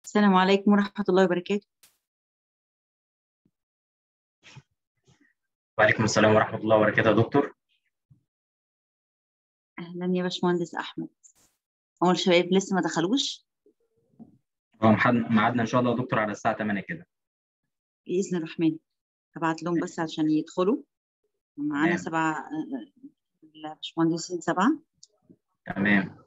السلام عليكم ورحمة الله وبركاته وعليكم السلام ورحمة الله وبركاته يا دكتور أهلا يا باشمهندس أحمد هو الشباب لسه ما دخلوش هو محد- ميعادنا إن شاء الله يا دكتور على الساعة 8 كده بإذن الرحمن هبعت لهم بس عشان يدخلوا معانا تمام. سبعة آه، الباشمهندسين سبعة تمام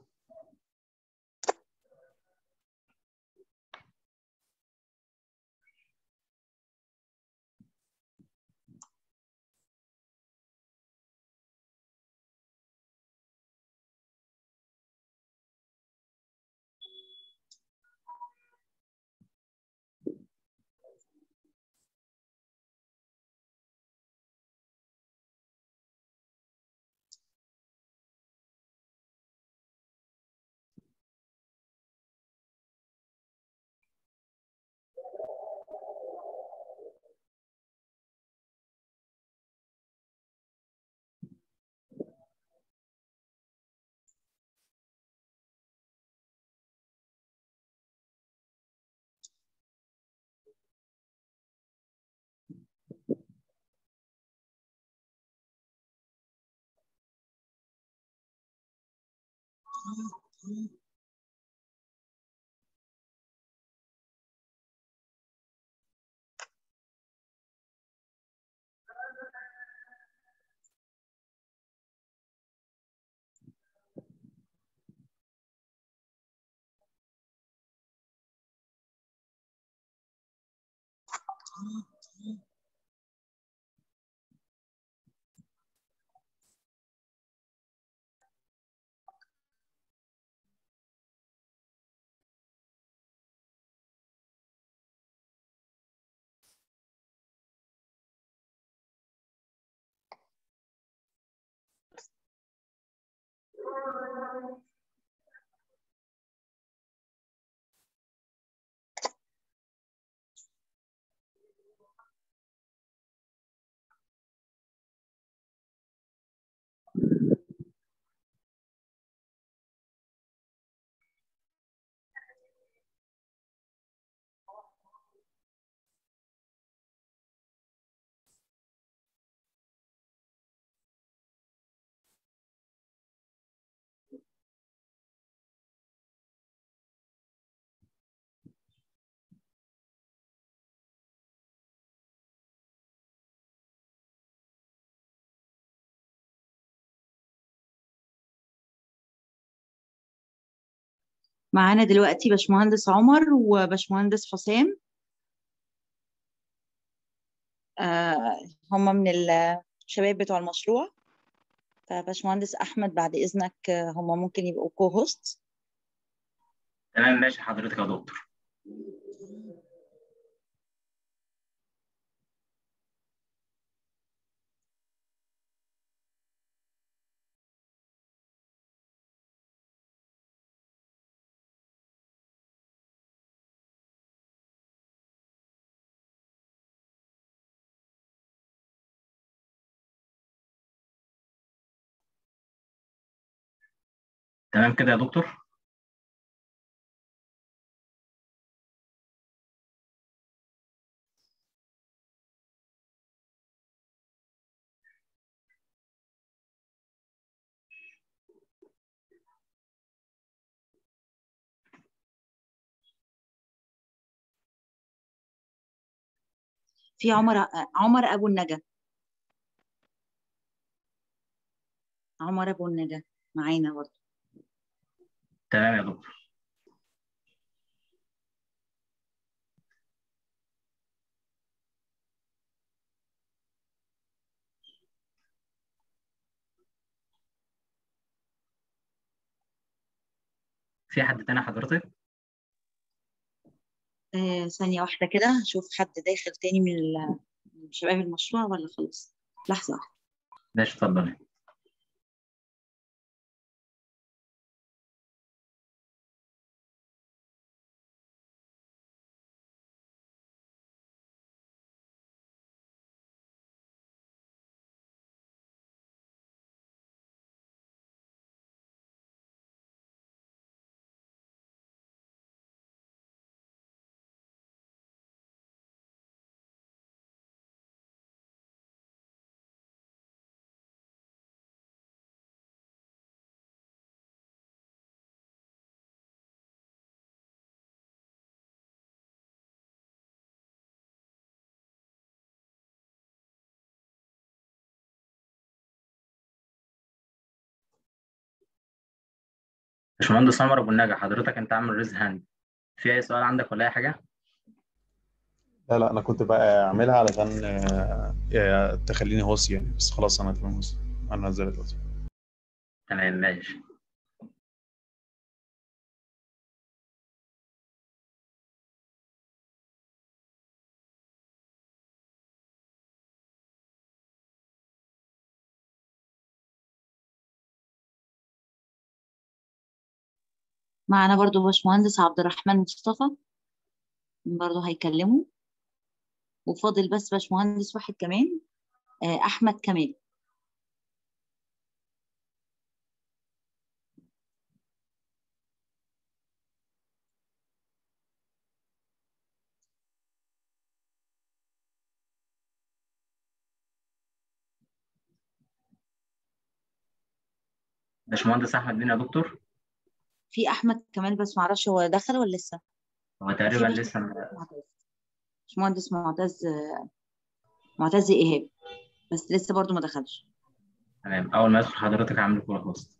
معانا دلوقتي باشمهندس عمر وباشمهندس حسام آه هم من الشباب بتوع المشروع فباشمهندس أحمد بعد إذنك آه، هم ممكن يبقوا كو هوست تمام ماشي حضرتك يا دكتور تمام كده يا دكتور في عمر آه، عمر أبو النجا عمر أبو النجا معانا برضه تمام يا دكتور في حد تاني حضرتك آه ثانية واحدة كده أشوف حد داخل تاني من ال- من شباب المشروع ولا خلاص لحظة واحدة ماشي اتفضلي باشمهندس عمر ابو النجا حضرتك انت عامل ريز هاند في اي سؤال عندك ولا اي حاجه لا لا انا كنت بقى اعملها علشان آه، آه، تخليني هوس يعني بس خلاص انا تمام هوس انا نزلت دلوقتي تمام ماشي معنا برضو باشمهندس عبد الرحمن مصطفى برضو هيكلمه وفاضل بس باشمهندس واحد كمان آه، احمد كمال باشمهندس احمد مين يا دكتور في احمد كمال بس معرفش هو دخل ولا لسه هو تقريبا في لسه معتز باشمهندس معتز آه، معتز ايهاب بس لسه برضو ما دخلش تمام اول ما يدخل حضرتك عامل كول هوست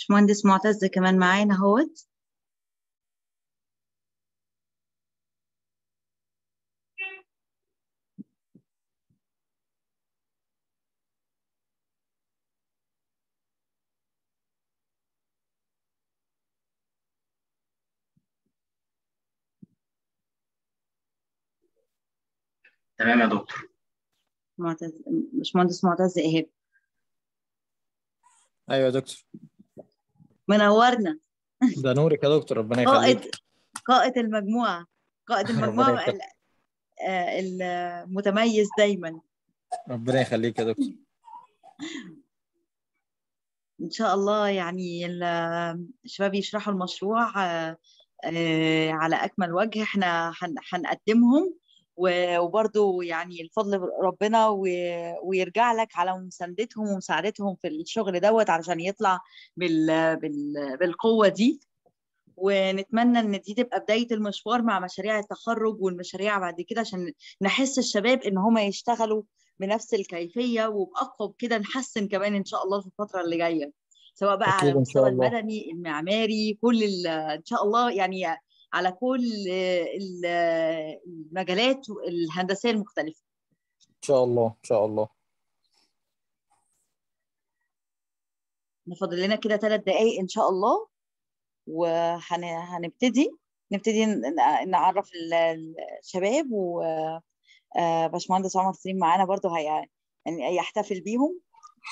باشمهندس معتز كمان معانا اهوت تمام يا دكتور معتز باشمهندس معتز ايهاب ايوه يا دكتور منورنا ده نورك يا دكتور ربنا قائد يخليك قائد المجموعة قائد ربنا المجموعة يخليك. ال- آه، المتميز دايما ربنا يخليك يا دكتور إن شاء الله يعني ال- الشباب يشرحوا المشروع آه، آه، على أكمل وجه احنا هن- هنقدمهم و- وبرضو يعني الفضل ربنا و- ويرجع لك على مساندتهم ومساعدتهم في الشغل دوت علشان يطلع بال بال بالقوة دي ونتمنى ان دي تبقى بداية المشوار مع مشاريع التخرج والمشاريع بعد كده عشان نحس الشباب ان هم يشتغلوا بنفس الكيفية وبأقوى كده نحسن كمان ان شاء الله في الفترة اللي جاية سواء بقى على أكيد إن المستوى شاء الله. المدني المعماري كل ال- ان شاء الله يعني على كل ال- المجالات الهندسية المختلفة ان شاء الله ان شاء الله نفضل لنا كده ثلاث دقايق ان شاء الله وهنبتدي نبتدي ن- ن- نعرف ال- الشباب وباشمهندس عمر سليم معانا برضو هي يعني يحتفل بيهم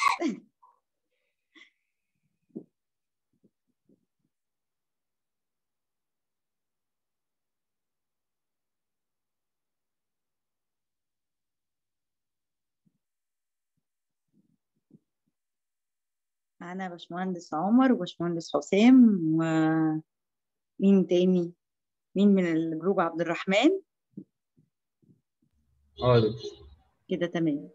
معانا باشمهندس عمر وباشمهندس حسام ومين تاني مين من الجروب عبد الرحمن اه يا دكتور كده تمام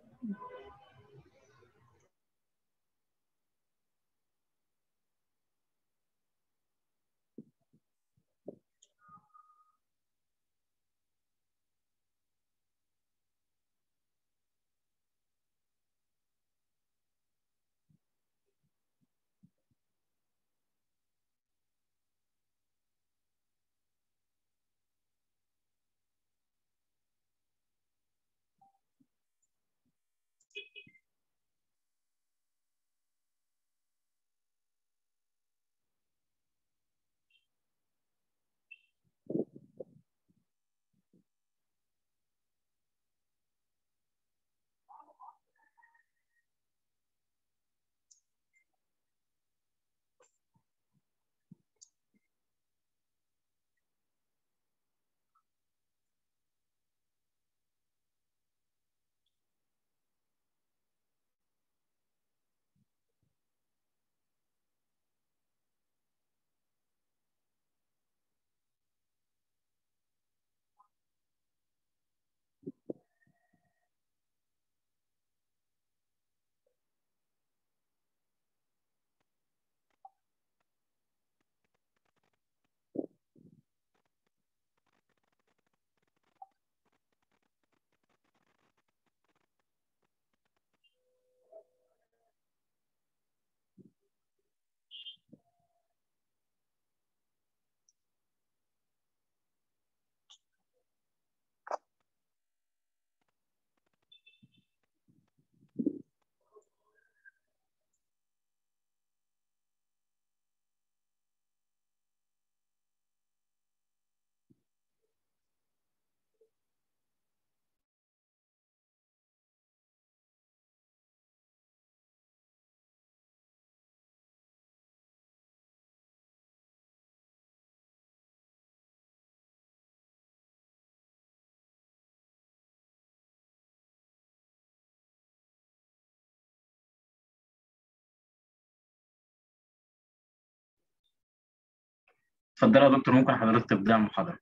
اتفضل يا دكتور ممكن حضرتك تبدأ المحاضرة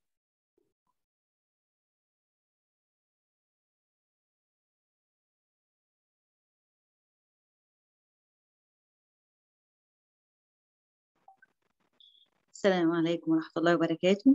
السلام عليكم ورحمة الله وبركاته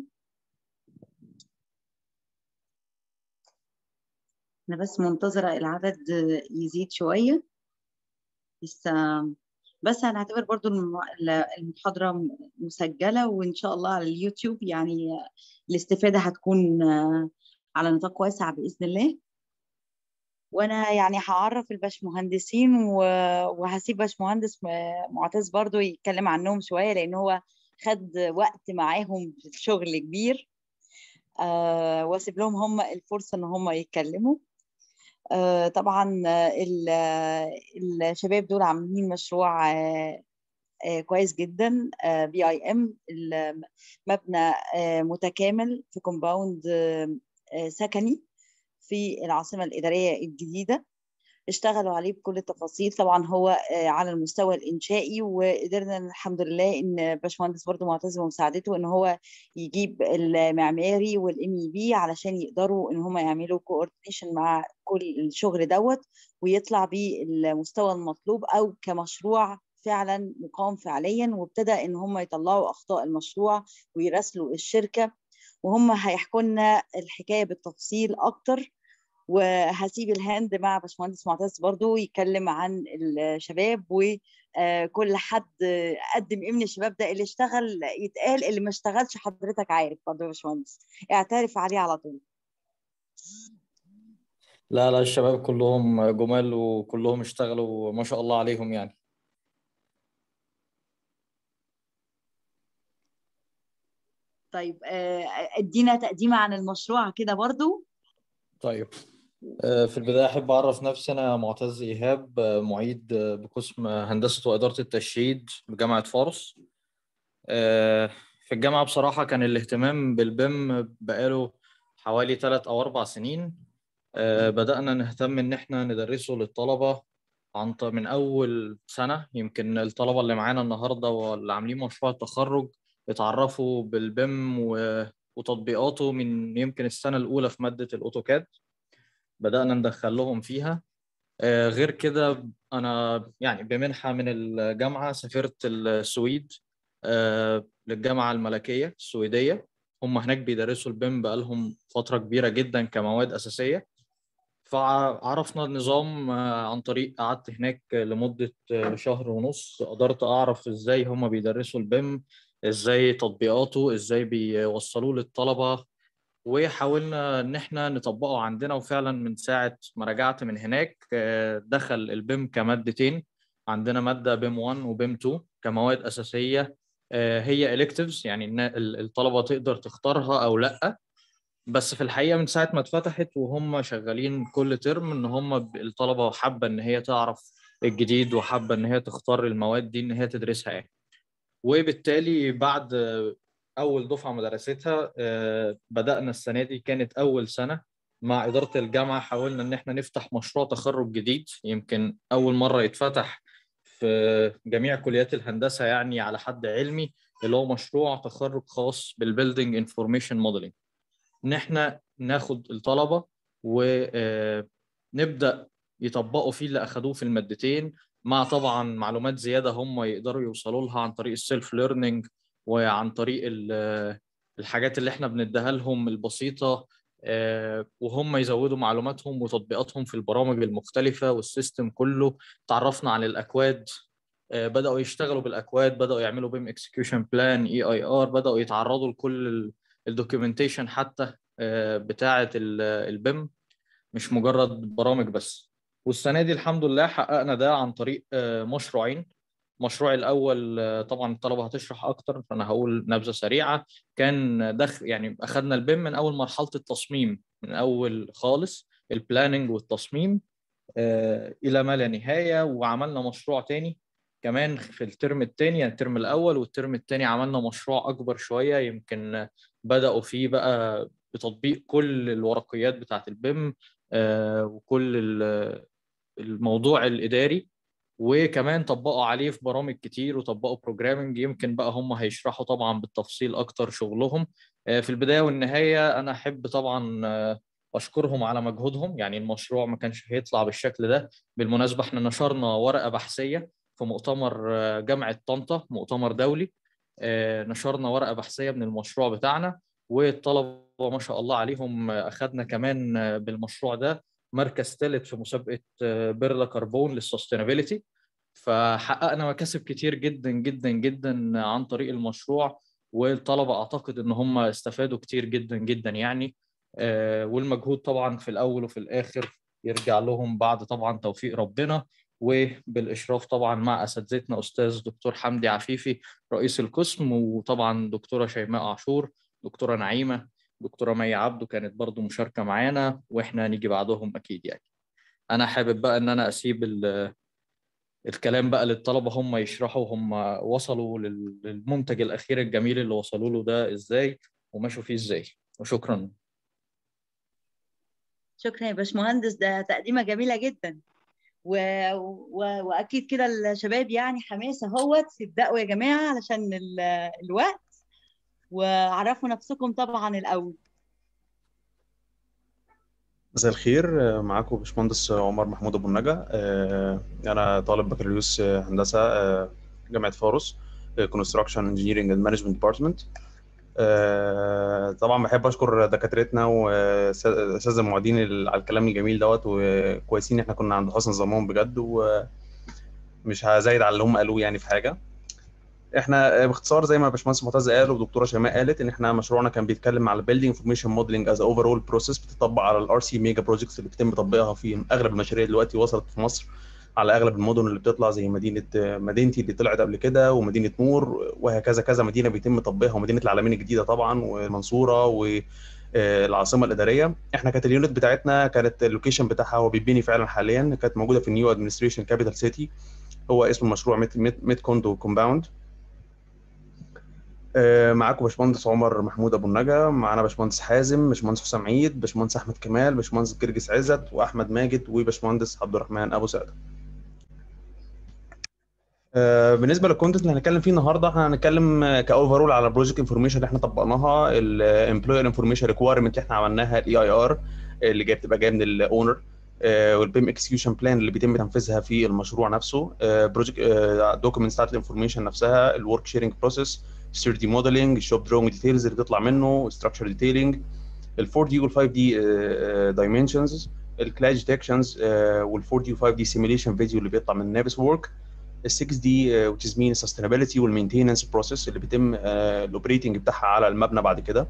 أنا بس منتظرة العدد يزيد شوية لسه بس هنعتبر برضو الم- ال- المحاضرة م- مسجلة وإن شاء الله على اليوتيوب يعني الاستفادة هتكون آه، على نطاق واسع بإذن الله وأنا يعني هعرف الباشمهندسين و- وهسيب باشمهندس م- معتز برضو يتكلم عنهم شوية لأن هو خد وقت معاهم في الشغل كبير آه، واسيب لهم هم الفرصة إن هم يتكلموا آه، طبعا آه، ال- آه، الشباب دول عاملين مشروع آه، آه، كويس جدا بي اي ام مبنى آه، متكامل في كومباوند آه، آه، سكني في العاصمة الإدارية الجديدة اشتغلوا عليه بكل التفاصيل طبعا هو آه، على المستوى الإنشائي وقدرنا الحمد لله إن باشمهندس برضو معتز بمساعدته إن هو يجيب المعماري والام اي بي علشان يقدروا إن هم يعملوا كوردينيشن مع كل الشغل دوت ويطلع بالمستوى المطلوب أو كمشروع فعلا مقام فعليا وابتدى إن هم يطلعوا أخطاء المشروع ويراسلوا الشركة وهم هيحكوا لنا الحكاية بالتفصيل أكتر وهسيب الهاند مع باشمهندس معتز برضو يتكلم عن الشباب وكل حد قدم ايه من الشباب ده اللي اشتغل يتقال اللي ما اشتغلش حضرتك عارف برضو يا باشمهندس اعترف عليه على طول لا لا الشباب كلهم جمال وكلهم اشتغلوا ما شاء الله عليهم يعني طيب آه، ادينا تقديمة عن المشروع كده برضو طيب آه، في البداية أحب أعرف نفسي أنا معتز إيهاب آه، معيد آه، بقسم هندسة وإدارة التشييد بجامعة فارس آه، في الجامعة بصراحة كان الاهتمام بالبيم بقاله حوالي ثلاث أو أربع سنين آه، بدأنا نهتم إن إحنا ندرسه للطلبة عن ط- من أول سنة يمكن الطلبة اللي معانا النهاردة واللي عاملين مشروع التخرج اتعرفوا بالبيم و- وتطبيقاته من يمكن السنة الأولى في مادة الأوتوكاد بدأنا ندخل لهم فيها آه، غير كده أنا يعني بمنحة من الجامعة سافرت السويد آه، للجامعة الملكية السويدية هم هناك بيدرسوا البيم بقالهم فترة كبيرة جدا كمواد أساسية فعرفنا النظام آه، عن طريق قعدت هناك لمدة آه، شهر ونص قدرت أعرف إزاي هم بيدرسوا البيم إزاي تطبيقاته إزاي بيوصلوه للطلبة وحاولنا ان احنا نطبقه عندنا وفعلا من ساعه ما رجعت من هناك آه، دخل البيم كمادتين عندنا ماده بيم 1 وبيم 2 كمواد اساسيه آه، هي electives يعني النا- ال- الطلبه تقدر تختارها او لا بس في الحقيقه من ساعه ما اتفتحت وهم شغالين كل ترم ان هم ب- الطلبه حابه ان هي تعرف الجديد وحابه ان هي تختار المواد دي ان هي تدرسها يعني وبالتالي بعد اول دفعه مدرستها آه، بدانا السنه دي كانت اول سنه مع اداره الجامعه حاولنا ان احنا نفتح مشروع تخرج جديد يمكن اول مره يتفتح في جميع كليات الهندسه يعني على حد علمي اللي هو مشروع تخرج خاص بالبيلدينج انفورميشن موديلنج ان احنا ناخد الطلبه ونبدا يطبقوا فيه اللي اخدوه في المادتين مع طبعا معلومات زياده هم يقدروا يوصلوا لها عن طريق السيلف ليرنينج وعن طريق ال- الحاجات اللي احنا بنديها لهم البسيطه آه، وهم يزودوا معلوماتهم وتطبيقاتهم في البرامج المختلفه والسيستم كله تعرفنا عن الاكواد آه، بداوا يشتغلوا بالاكواد بداوا يعملوا بيم اكسكيوشن بلان اي اي ار بداوا يتعرضوا لكل الدوكيومنتيشن حتى آه، بتاعه ال- البيم مش مجرد برامج بس والسنه دي الحمد لله حققنا ده عن طريق آه، مشروعين المشروع الاول آه، طبعا الطلبه هتشرح اكتر فانا هقول نبذه سريعه كان دخل يعني اخذنا البيم من اول مرحله التصميم من اول خالص البلاننج والتصميم آه، الى ما لا نهايه وعملنا مشروع تاني كمان في الترم الثاني يعني الترم الاول والترم الثاني عملنا مشروع اكبر شويه يمكن بداوا فيه بقى بتطبيق كل الورقيات بتاعه البيم آه، وكل ال- الموضوع الاداري وكمان طبقوا عليه في برامج كتير وطبقوا بروجرامنج يمكن بقى هم هيشرحوا طبعا بالتفصيل اكتر شغلهم آه، في البدايه والنهايه انا احب طبعا آه، اشكرهم على مجهودهم يعني المشروع ما كانش هيطلع بالشكل ده بالمناسبه احنا نشرنا ورقه بحثيه في مؤتمر آه، جامعه طنطا مؤتمر دولي آه، نشرنا ورقه بحثيه من المشروع بتاعنا والطلبه ما شاء الله عليهم آه، اخذنا كمان آه، بالمشروع ده مركز ثالث في مسابقه آه، بيرلا كربون للسستينابيلتي فحققنا مكاسب كتير جدا جدا جدا عن طريق المشروع والطلبة أعتقد إن هم استفادوا كتير جدا جدا يعني آه، والمجهود طبعا في الأول وفي الآخر يرجع لهم بعد طبعا توفيق ربنا وبالإشراف طبعا مع أساتذتنا أستاذ دكتور حمدي عفيفي رئيس القسم وطبعا دكتورة شيماء عاشور دكتورة نعيمة دكتورة مي عبده كانت برضو مشاركة معانا وإحنا نيجي بعدهم أكيد يعني أنا حابب بقى إن أنا أسيب ال- الكلام بقى للطلبة هم يشرحوا هم وصلوا لل- للمنتج الأخير الجميل اللي وصلوا له ده إزاي ومشوا فيه إزاي وشكرا شكرا يا باشمهندس ده تقديمة جميلة جدا و... و... وأكيد كده الشباب يعني حماس اهوت تبدأوا يا جماعة علشان ال... الوقت وعرفوا نفسكم طبعا الأول مساء الخير آه، معاكم باشمهندس عمر محمود ابو النجا آه، انا طالب بكالوريوس آه، هندسه آه، جامعه فاروس كونستراكشن انجينيرنج اند مانجمنت ديبارتمنت طبعا بحب اشكر دكاترتنا والاساتذه المعيدين ال- على الكلام الجميل دوت وكويسين احنا كنا عند حسن ظنهم بجد ومش هزايد على اللي هم قالوه يعني في حاجه احنا باختصار زي ما باشمهندس معتز قال والدكتوره شيماء قالت ان احنا مشروعنا كان بيتكلم على البيلدينج انفورميشن موديلنج از اوفر اول بروسيس بتطبق على الار سي ميجا بروجكتس اللي بيتم تطبيقها في اغلب المشاريع دلوقتي وصلت في مصر على اغلب المدن اللي بتطلع زي مدينه مدينتي اللي طلعت قبل كده ومدينه نور وهكذا كذا مدينه بيتم تطبيقها ومدينه العالمين الجديده طبعا والمنصوره والعاصمه الاداريه احنا كانت اليونت بتاعتنا كانت اللوكيشن بتاعها هو بيتبني فعلا حاليا كانت موجوده في النيو ادمنستريشن كابيتال سيتي هو اسم المشروع ميد, ميد, ميد كوندو كومباوند آه، معاكم باشمهندس عمر محمود ابو النجا معانا باشمهندس حازم باشمهندس حسام عيد باشمهندس احمد كمال باشمهندس جرجس عزت واحمد ماجد وباشمهندس عبد الرحمن ابو سعد آه، بالنسبه للكونتنت اللي هنتكلم فيه النهارده احنا هنتكلم كاوفرول على البروجكت انفورميشن اللي احنا طبقناها الامبلوير انفورميشن ريكويرمنت اللي احنا عملناها الاي اي ار اللي جايه بتبقى جايه من الاونر والبيم اكسكيوشن بلان اللي بيتم تنفيذها في المشروع نفسه بروجكت دوكيومنتس بتاعت الانفورميشن نفسها الورك شيرنج بروسيس 3 دي موديلنج الشوب دروينج ديتيلز اللي بتطلع منه ستراكشر ديتيلنج ال 4 دي وال 5 دي دايمنشنز الكلاش ديتكشنز وال 4 دي و 5 دي سيميليشن فيديو اللي بيطلع من نافس وورك ال 6 دي which is mean sustainability والمينتيننس بروسيس اللي بيتم الاوبريتنج بتاعها على المبنى بعد كده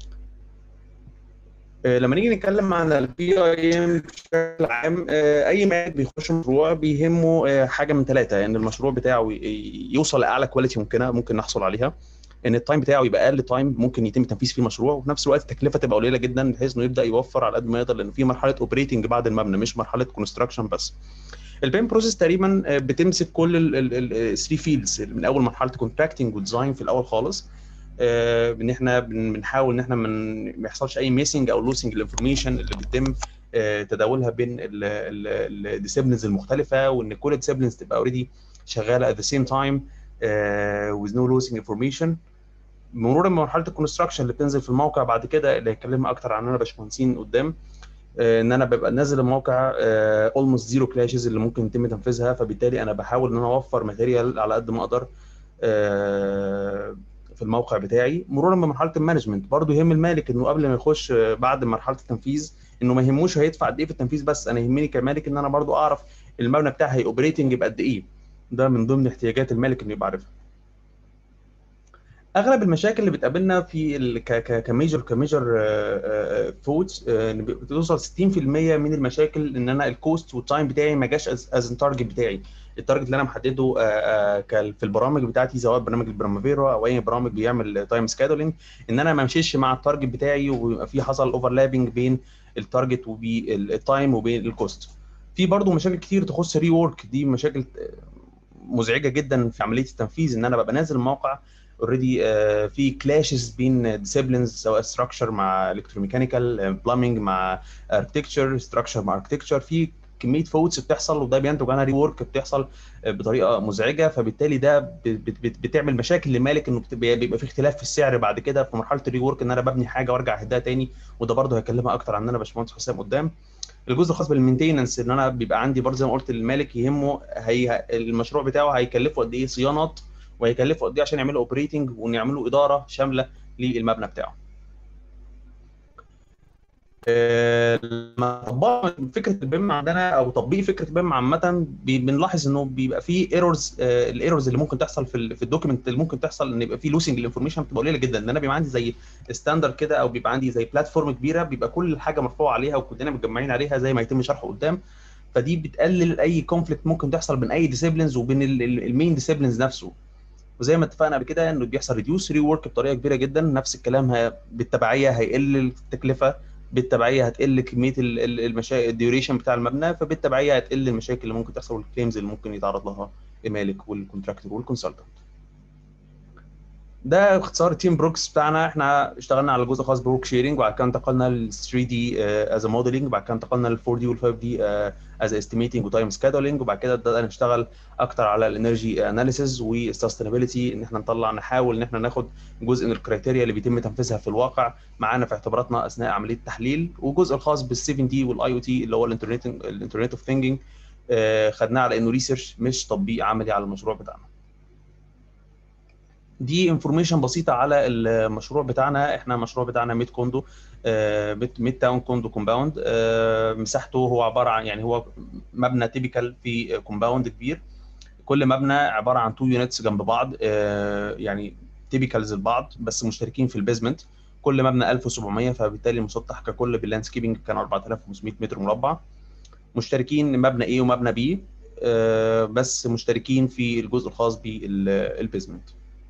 لما نيجي نتكلم عن البي اي ام بشكل عام اي مالك بيخش مشروع بيهمه حاجه من ثلاثه ان يعني المشروع بتاعه يوصل لاعلى كواليتي ممكنه ممكن نحصل عليها ان التايم بتاعه يبقى اقل تايم ممكن يتم تنفيذ فيه مشروع وفي نفس الوقت التكلفه تبقى قليله جدا بحيث انه يبدا يوفر على قد ما يقدر لان في مرحله اوبريتنج بعد المبنى مش مرحله كونستراكشن بس البيم بروسيس تقريبا بتمسك كل الثري فيلدز من اول مرحله كونتراكتنج وديزاين في الاول خالص ان احنا بنحاول ان احنا ما يحصلش اي ميسنج او لوسنج الانفورميشن اللي بيتم تداولها بين الديسيبلينز المختلفه وان كل الديسيبلينز تبقى اوريدي شغاله at the same time uh, with no losing information مرورا بمرحله الكونستراكشن اللي بتنزل في الموقع بعد كده اللي هيكلمها اكتر عننا باشمهندسين قدام ان انا ببقى نازل الموقع اولموست زيرو كلاشز اللي ممكن يتم تنفيذها فبالتالي انا بحاول ان انا اوفر ماتيريال على قد ما اقدر في الموقع بتاعي مرورا بمرحله المانجمنت برضه يهم المالك انه قبل ما يخش بعد مرحله التنفيذ انه ما يهموش هيدفع قد ايه في التنفيذ بس انا يهمني كمالك ان انا برضه اعرف المبنى بتاعي هي اوبريتنج بقد ايه ده من ضمن احتياجات المالك انه يبقى عارفها اغلب المشاكل اللي بتقابلنا في كميجر كميجر فودز بتوصل 60% من المشاكل ان انا الكوست والتايم بتاعي ما جاش از التارجت بتاعي التارجت اللي انا محدده في البرامج بتاعتي سواء برنامج البرامافيرا او اي برامج بيعمل تايم سكادولينج ان انا ما امشيش مع التارجت بتاعي ويبقى في حصل اوفرلابنج بين التارجت والتايم وبين الكوست في برضه مشاكل كتير تخص ري وورك دي مشاكل مزعجه جدا في عمليه التنفيذ ان انا ببقى نازل الموقع اوريدي في كلاشز بين ديسيبلينز سواء ستراكشر مع الكتروميكانيكال بلامينج مع اركتكتشر ستراكشر مع اركتكتشر في كميه فوتس بتحصل وده بينتج عنها ري وورك بتحصل بطريقه مزعجه فبالتالي ده بتعمل مشاكل لمالك انه بيبقى في اختلاف في السعر بعد كده في مرحله الري وورك ان انا ببني حاجه وارجع اهدها تاني وده برضه هيكلمها اكتر عننا باشمهندس حسام قدام الجزء الخاص بالمينتيننس ان انا بيبقى عندي برضه زي ما قلت المالك يهمه هي المشروع بتاعه هيكلفه قد ايه صيانات وهيكلفه قد ايه عشان يعملوا اوبريتنج وان يعملوا اداره شامله للمبنى بتاعه. آه، لما طبقنا فكره البيم عندنا او تطبيق فكره البيم عامه بي- بنلاحظ انه بيبقى فيه ايرورز الايرورز اللي ممكن تحصل في ال- في الدوكيمنت اللي ممكن تحصل ان يبقى فيه لوسنج الانفورميشن بتبقى قليله جدا ان انا بيبقى عندي زي ستاندرد كده او بيبقى عندي زي بلاتفورم كبيره بيبقى كل حاجه مرفوعه عليها وكلنا متجمعين عليها زي ما يتم شرحه قدام فدي بتقلل اي كونفليكت ممكن تحصل بين اي ديسيبلينز وبين المين ديسيبلينز نفسه وزي ما اتفقنا قبل كده انه بيحصل ريديوس ري ورك بطريقه كبيره جدا نفس الكلام ه- بالتبعيه هيقل التكلفه بالتبعيه هتقل كميه المشاكل الديوريشن بتاع المبنى فبالتبعيه هتقل المشاكل اللي ممكن تحصل والكليمز اللي ممكن يتعرض لها المالك والكونتراكتور والكونسلتنت ده باختصار تيم بروكس بتاعنا احنا اشتغلنا على جزء خاص بورك شيرنج وبعد كده انتقلنا لل 3 دي از موديلنج وبعد كده انتقلنا لل 4 دي وال 5 دي از استيميتنج وتايم سكادولينج وبعد كده بدأنا نشتغل اكتر على الانرجي اناليسيز والسستينابيلتي ان احنا نطلع نحاول ان احنا ناخد جزء من الكرايتيريا اللي بيتم تنفيذها في الواقع معانا في اعتباراتنا اثناء عمليه التحليل وجزء الخاص بال 7 دي والاي او تي اللي هو الانترنت الانترنت اوف ثينجينج خدناه على انه ريسيرش مش تطبيق عملي على المشروع بتاعنا دي انفورميشن بسيطه على المشروع بتاعنا احنا المشروع بتاعنا ميد كوندو ميد تاون كوندو كومباوند مساحته هو عباره عن يعني هو مبنى تيبيكال في كومباوند كبير كل مبنى عباره عن تو يونتس جنب بعض آه، يعني تيبيكالز لبعض بس مشتركين في البيزمنت كل مبنى 1700 فبالتالي المسطح ككل باللاندسكيبنج كان 4500 متر مربع مشتركين مبنى A ومبنى B آه، بس مشتركين في الجزء الخاص بالبيزمنت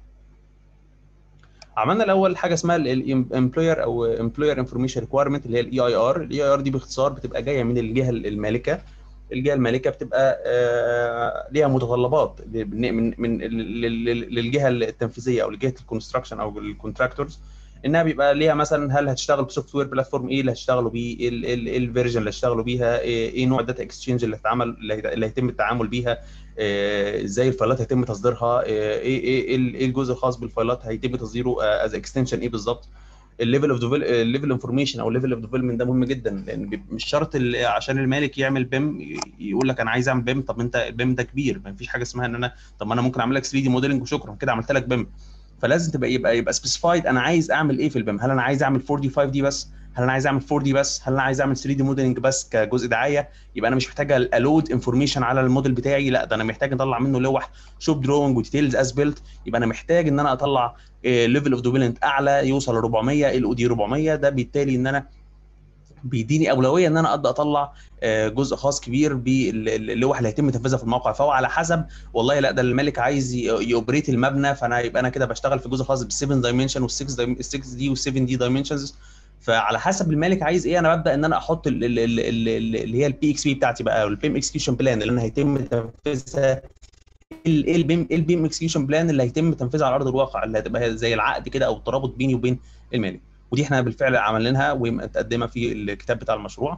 عملنا الاول حاجه اسمها الامبلوير او امبلوير انفورميشن ريكويرمنت اللي هي الاي اي ار الاي اي ار دي باختصار بتبقى جايه من الجهه المالكه الجهه المالكه بتبقى آه، ليها متطلبات من من من لل- لل- للجهه التنفيذيه او لجهه الكونستراكشن او الكونتراكتورز انها بيبقى ليها مثلا هل هتشتغل بسوفت وير بلاتفورم ايه اللي هتشتغلوا بيه ايه ال- ال- إيه الفيرجن اللي هتشتغلوا بيها ايه إيه نوع الداتا اكسشينج اللي هتعمل اللي هيت- اللي هيتم التعامل بيها آه، ازاي الفايلات هيتم تصديرها آه، ايه ايه إيه ال- إيه الجزء الخاص بالفايلات هيتم تصديره از اكستنشن ايه بالظبط الليفل اوف الليفل انفورميشن او الليفل اوف ديفلوبمنت ده مهم جدا لان بيبقى- مش شرط ال- عشان المالك يعمل بيم يقول لك انا عايز اعمل بيم طب انت البيم ده كبير ما فيش حاجه اسمها ان انا طب ما انا ممكن اعمل لك 3 دي موديلنج وشكرا كده عملت لك بيم فلازم تبقى يبقى يبقى سبيسيفايد انا عايز اعمل ايه في البيم هل انا عايز اعمل 4 دي 5 دي بس هل انا عايز اعمل 4 دي بس هل انا عايز اعمل 3 دي موديلنج بس كجزء دعايه يبقى انا مش محتاج الود انفورميشن على الموديل بتاعي لا ده انا محتاج اطلع منه لوح شوب دروينج وديتيلز از بيلت يبقى انا محتاج ان انا اطلع ليفل اوف دوبلنت اعلى يوصل ل 400 ال او دي 400 ده بالتالي ان انا بيديني اولويه ان انا ابدا اطلع آه، جزء خاص كبير باللوح اللي هيتم تنفيذها في الموقع فهو على حسب والله لا ده المالك عايز يوبريت المبنى فانا يبقى انا كده بشتغل في جزء خاص بال 7 دايمنشن وال6 6 دي وال 7 دي دايمنشنز فعلى حسب المالك عايز ايه انا ببدا ان انا احط ال- ال- ال- ال- ال- اللي هي البي اكس بي بتاعتي بقى البيم اكسكيوشن بلان اللي انا هيتم تنفيذها ال- ايه البيم ايه البيم اكسكيوشن بلان اللي هيتم تنفيذها على ارض الواقع اللي هتبقى زي العقد كده او الترابط بيني وبين المالك ودي احنا بالفعل عملناها ومتقدمه في الكتاب بتاع المشروع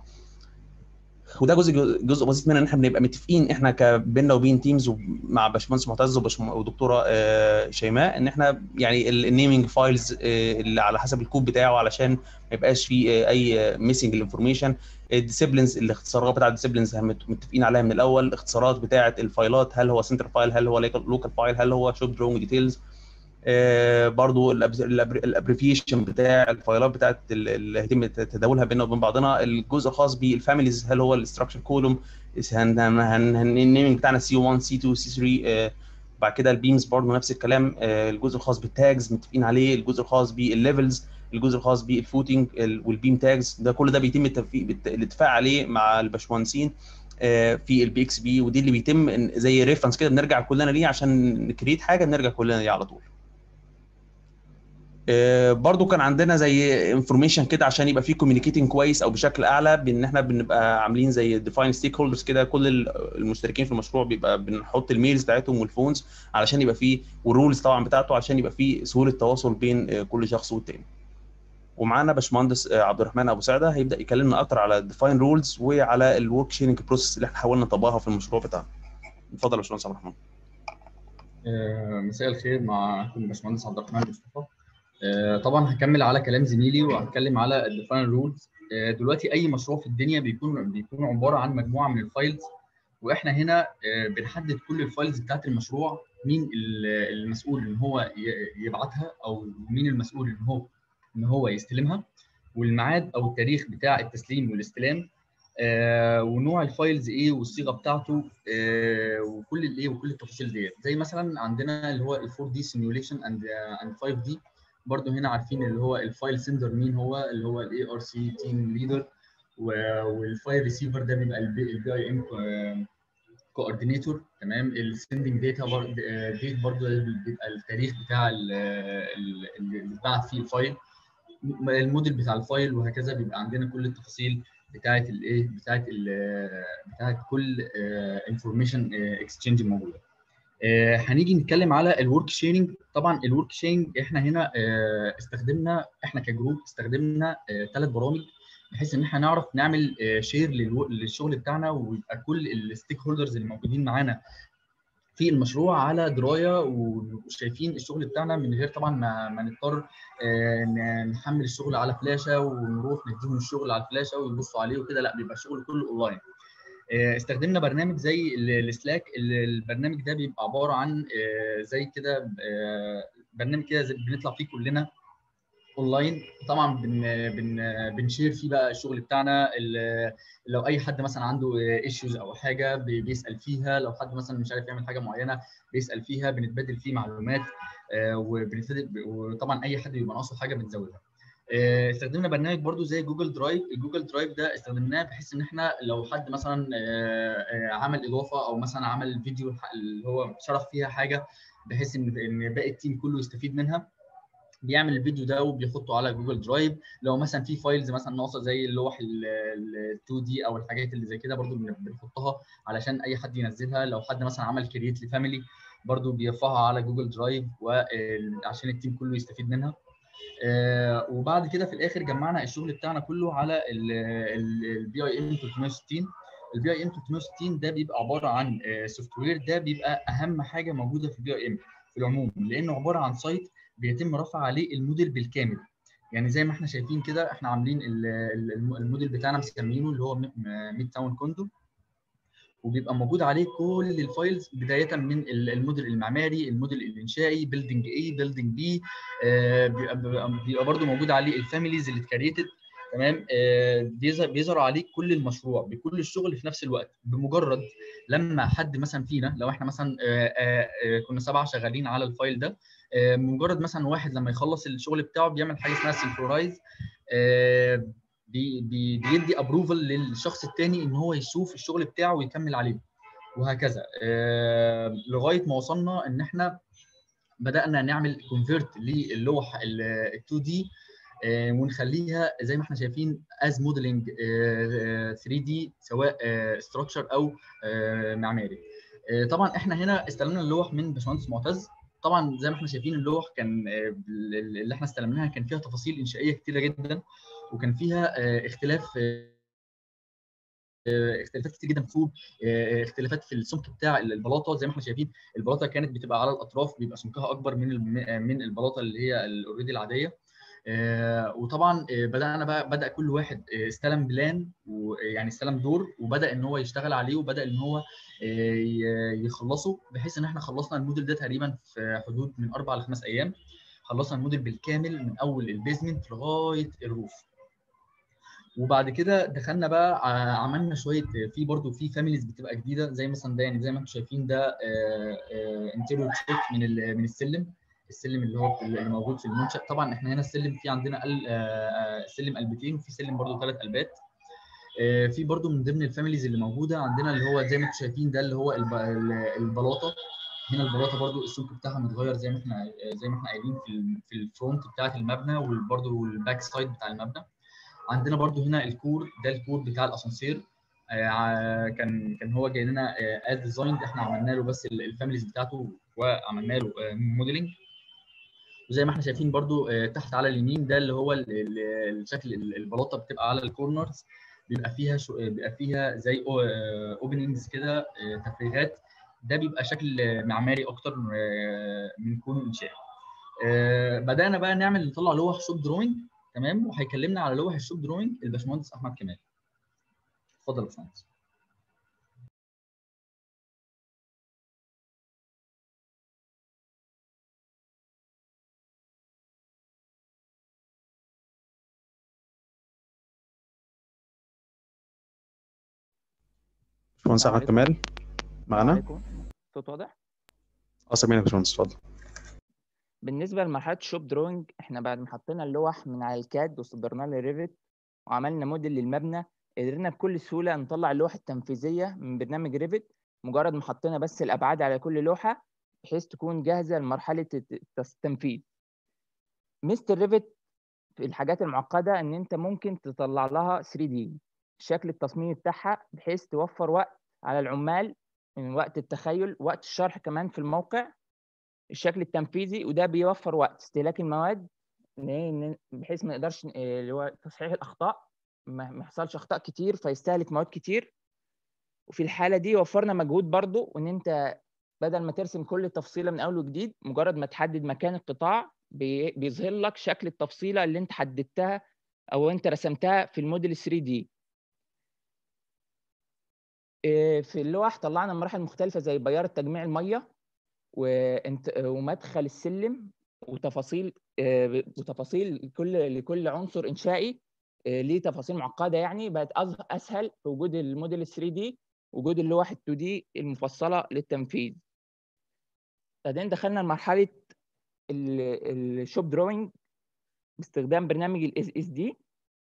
وده جزء جزء بسيط منها ان احنا بنبقى متفقين احنا كبيننا وبين تيمز مع باشمهندس معتز وباش- ودكتوره آه، شيماء ان احنا يعني النيمنج فايلز اللي على حسب الكود بتاعه علشان ما يبقاش فيه آه، اي ميسنج الانفورميشن الديسيبلينز الاختصارات بتاعت الديسيبلينز متفقين عليها من الاول الاختصارات بتاعت الفايلات هل هو سنتر فايل هل هو لوكال فايل هل هو شوب دروينج ديتيلز آه، برضو الابريفيشن بتاع الفايلات بتاعت ال- اللي هيتم تداولها بيننا وبين بعضنا الجزء الخاص بالفاميليز هل هو الاستراكشر كولوم النيمنج بتاعنا سي 1 سي 2 سي 3 بعد كده البيمز برضو نفس الكلام آه، الجزء الخاص بالتاجز متفقين عليه الجزء الخاص بالليفلز الجزء الخاص بالفوتنج والبيم تاجز ده كل ده بيتم التفق- بالت- الاتفاق عليه مع الباشمهندسين آه، في البي اكس بي ودي اللي بيتم إن- زي ريفرنس كده بنرجع كلنا ليه عشان نكريت حاجه نرجع كلنا ليه على طول آه، برضو كان عندنا زي انفورميشن كده عشان يبقى في كوميونيكيتنج كويس او بشكل اعلى بان احنا بنبقى عاملين زي ديفاين ستيك هولدرز كده كل ال- المشتركين في المشروع بيبقى بنحط الميلز بتاعتهم والفونز علشان يبقى في والرولز طبعا بتاعته عشان يبقى في سهوله تواصل بين آه، كل شخص والتاني ومعانا باشمهندس آه، عبد الرحمن ابو سعده هيبدا يكلمنا اكتر على الديفاين رولز وعلى الورك شيرنج بروسيس اللي احنا حاولنا نطبقها في المشروع بتاعنا اتفضل يا باشمهندس عبد الرحمن آه، مساء الخير معكم الباشمهندس عبد الرحمن مصطفى آه، طبعا هكمل على كلام زميلي وهتكلم على الديفاين رولز دلوقتي اي مشروع في الدنيا بيكون بيكون عباره عن مجموعه من الفايلز واحنا هنا آه، بنحدد كل الفايلز بتاعت المشروع مين ال- المسؤول ان هو ي- يبعتها او مين المسؤول ان هو ان هو يستلمها والميعاد او التاريخ بتاع التسليم والاستلام آه ونوع الفايلز ايه والصيغه بتاعته آه وكل الايه وكل التفاصيل ديت زي مثلا عندنا اللي هو ال 4 دي سيميوليشن اند اند 5 دي برضه هنا عارفين اللي هو الفايل سندر مين هو اللي هو الاي ار سي تيم ليدر والفايل ريسيفر ده بيبقى البي اي ام كوردينيتور تمام السندنج داتا ديت برضه بيبقى التاريخ بتاع اللي اتبعت فيه الفايل الموديل بتاع الفايل وهكذا بيبقى عندنا كل التفاصيل بتاعه الايه بتاعه بتاعه كل انفورميشن اكسشينج موجوده هنيجي نتكلم على الورك شيرنج طبعا الورك شيرنج احنا هنا استخدمنا احنا كجروب استخدمنا ثلاث برامج بحيث ان احنا نعرف نعمل شير للشغل بتاعنا ويبقى كل الستيك هولدرز اللي موجودين معانا في المشروع على درايه وشايفين الشغل بتاعنا من غير طبعا ما, ما نضطر نحمل الشغل على فلاشه ونروح نديهم الشغل على الفلاشه ويبصوا عليه وكده لا بيبقى الشغل كله اونلاين استخدمنا برنامج زي السلاك البرنامج ده بيبقى عباره عن زي كده برنامج كده بنطلع فيه كلنا اونلاين طبعا بن بن بنشير فيه بقى الشغل بتاعنا لو اي حد مثلا عنده ايشوز او حاجه بيسال فيها لو حد مثلا مش عارف يعمل حاجه معينه بيسال فيها بنتبادل فيه معلومات وطبعا اي حد بيبقى ناقصه حاجه بنزودها استخدمنا برنامج برضو زي جوجل درايف الجوجل درايف ده استخدمناه بحيث ان احنا لو حد مثلا عمل اضافه او مثلا عمل فيديو اللي هو شرح فيها حاجه بحيث ان ان باقي التيم كله يستفيد منها بيعمل الفيديو ده وبيحطه على جوجل درايف لو مثلا في فايلز مثلا ناقصه زي اللوح ال 2 دي او الحاجات اللي زي كده برضو بنحطها علشان اي حد ينزلها لو حد مثلا عمل كرييت لفاميلي برضو بيرفعها على جوجل درايف وعشان التيم كله يستفيد منها آه وبعد كده في الاخر جمعنا الشغل بتاعنا كله على البي اي ام 360 البي اي ام 360 ده بيبقى عباره عن سوفت وير ده بيبقى اهم حاجه موجوده في البي اي ام في العموم لانه عباره عن سايت بيتم رفع عليه الموديل بالكامل يعني زي ما احنا شايفين كده احنا عاملين الموديل بتاعنا مسمينه اللي هو ميد تاون كوندو وبيبقى موجود عليه كل الفايلز بدايه من الموديل المعماري الموديل الانشائي بيلدنج اي بيلدنج بي بيبقى, بيبقى برده موجود عليه الفاميليز اللي اتكريتد تمام بيظهر بيظهر عليك كل المشروع بكل الشغل في نفس الوقت بمجرد لما حد مثلا فينا لو احنا مثلا كنا سبعه شغالين على الفايل ده مجرد مثلا واحد لما يخلص الشغل بتاعه بيعمل حاجه اسمها سينكرورايز بي بي بيدي ابروفل للشخص الثاني ان هو يشوف الشغل بتاعه ويكمل عليه وهكذا لغايه ما وصلنا ان احنا بدانا نعمل كونفيرت للوح ال 2 دي ونخليها زي ما احنا شايفين از موديلنج 3 دي سواء ستراكشر او معماري طبعا احنا هنا استلمنا اللوح من باشمهندس معتز طبعا زي ما احنا شايفين اللوح كان اللي احنا استلمناها كان فيها تفاصيل انشائيه كتيره جدا وكان فيها اختلاف اختلافات كتير جدا في الطوب اختلافات في السمك بتاع البلاطه زي ما احنا شايفين البلاطه كانت بتبقى على الاطراف بيبقى سمكها اكبر من من البلاطه اللي هي الاوريدي العاديه وطبعا بدانا بقى بدا كل واحد استلم بلان ويعني استلم دور وبدا ان هو يشتغل عليه وبدا ان هو يخلصه بحيث ان احنا خلصنا الموديل ده تقريبا في حدود من اربع لخمس ايام خلصنا الموديل بالكامل من اول البيزمنت لغايه الروف وبعد كده دخلنا بقى عملنا شويه في برضو في فاميليز بتبقى جديده زي مثلا ده يعني زي ما انتم شايفين ده انتيريور تشيك من من السلم السلم اللي هو اللي موجود في المنشا طبعا احنا هنا السلم في عندنا سلم قلبتين وفي سلم برضو ثلاث قلبات في برضو من ضمن الفاميليز اللي موجوده عندنا اللي هو زي ما انتم شايفين ده اللي هو البلاطه هنا البلاطه برضو السمك بتاعها متغير زي ما احنا زي ما احنا قايلين في في الفرونت بتاعه المبنى وبرضو الباك سايد بتاع المبنى عندنا برضو هنا الكور ده الكور بتاع الاسانسير كان كان هو جاي لنا از ديزاين احنا عملنا له بس الفاميليز بتاعته وعملنا له موديلنج وزي ما احنا شايفين برضو تحت على اليمين ده اللي هو الشكل البلاطه بتبقى على الكورنرز بيبقى فيها شو بيبقى فيها زي اوبننجز كده تفريغات ده بيبقى شكل معماري اكتر من كونه انشائي بدانا بقى نعمل نطلع لوح شوب دروينج تمام وهيكلمنا على لوح الشوب دروينج الباشمهندس احمد كمال اتفضل يا باشمهندس باشمهندس احمد السلام كمال معانا عليكم صوت واضح اه سامعينك يا باشمهندس اتفضل بالنسبه لمرحله الشوب دروينج احنا بعد ما حطينا اللوح من على الكاد وصدرناه للريفت وعملنا موديل للمبنى قدرنا بكل سهوله نطلع اللوحه التنفيذيه من برنامج ريفت مجرد ما حطينا بس الابعاد على كل لوحه بحيث تكون جاهزه لمرحله الت- التنفيذ ميزه الريفت في الحاجات المعقده ان انت ممكن تطلع لها 3 دي الشكل التصميمي بتاعها بحيث توفر وقت على العمال من وقت التخيل وقت الشرح كمان في الموقع الشكل التنفيذي وده بيوفر وقت استهلاك المواد إن- إن- بحيث ما نقدرش آه، اللي هو تصحيح الاخطاء ما ما يحصلش اخطاء كتير فيستهلك مواد كتير وفي الحاله دي وفرنا مجهود برضو وان انت بدل ما ترسم كل تفصيله من اول وجديد مجرد ما تحدد مكان القطاع بي- بيظهر لك شكل التفصيله اللي انت حددتها او انت رسمتها في الموديل 3 دي في اللوح طلعنا مراحل مختلفه زي بيار تجميع الميه وانت ومدخل السلم وتفاصيل آه، وتفاصيل كل لكل عنصر انشائي آه، ليه تفاصيل معقده يعني بقت أز- اسهل في وجود الموديل 3 دي وجود اللوح ال 2 دي المفصله للتنفيذ بعدين دخلنا لمرحله ال- الشوب دروينج باستخدام برنامج الاس اس دي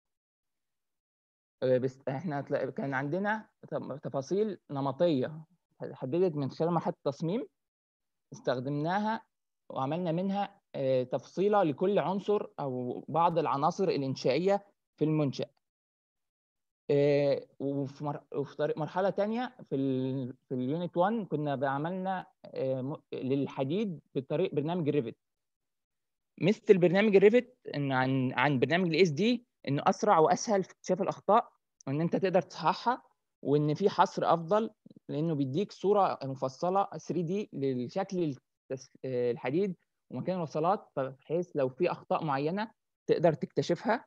بس احنا تلا- كان عندنا ت- تفاصيل نمطيه حددت من خلال مرحله التصميم استخدمناها وعملنا منها آه، تفصيله لكل عنصر او بعض العناصر الانشائيه في المنشا آه، وفي مر- وفي طريق مرحله تانية في ال في اليونت 1 كنا عملنا آه، م- للحديد بطريق برنامج الريفت ميزه البرنامج الريفت ان عن عن برنامج الاس دي انه اسرع واسهل في اكتشاف الاخطاء وان انت تقدر تصححها وان في حصر افضل لانه بيديك صوره مفصله 3 دي لشكل التس- آه، الحديد ومكان الوصلات بحيث لو في اخطاء معينه تقدر تكتشفها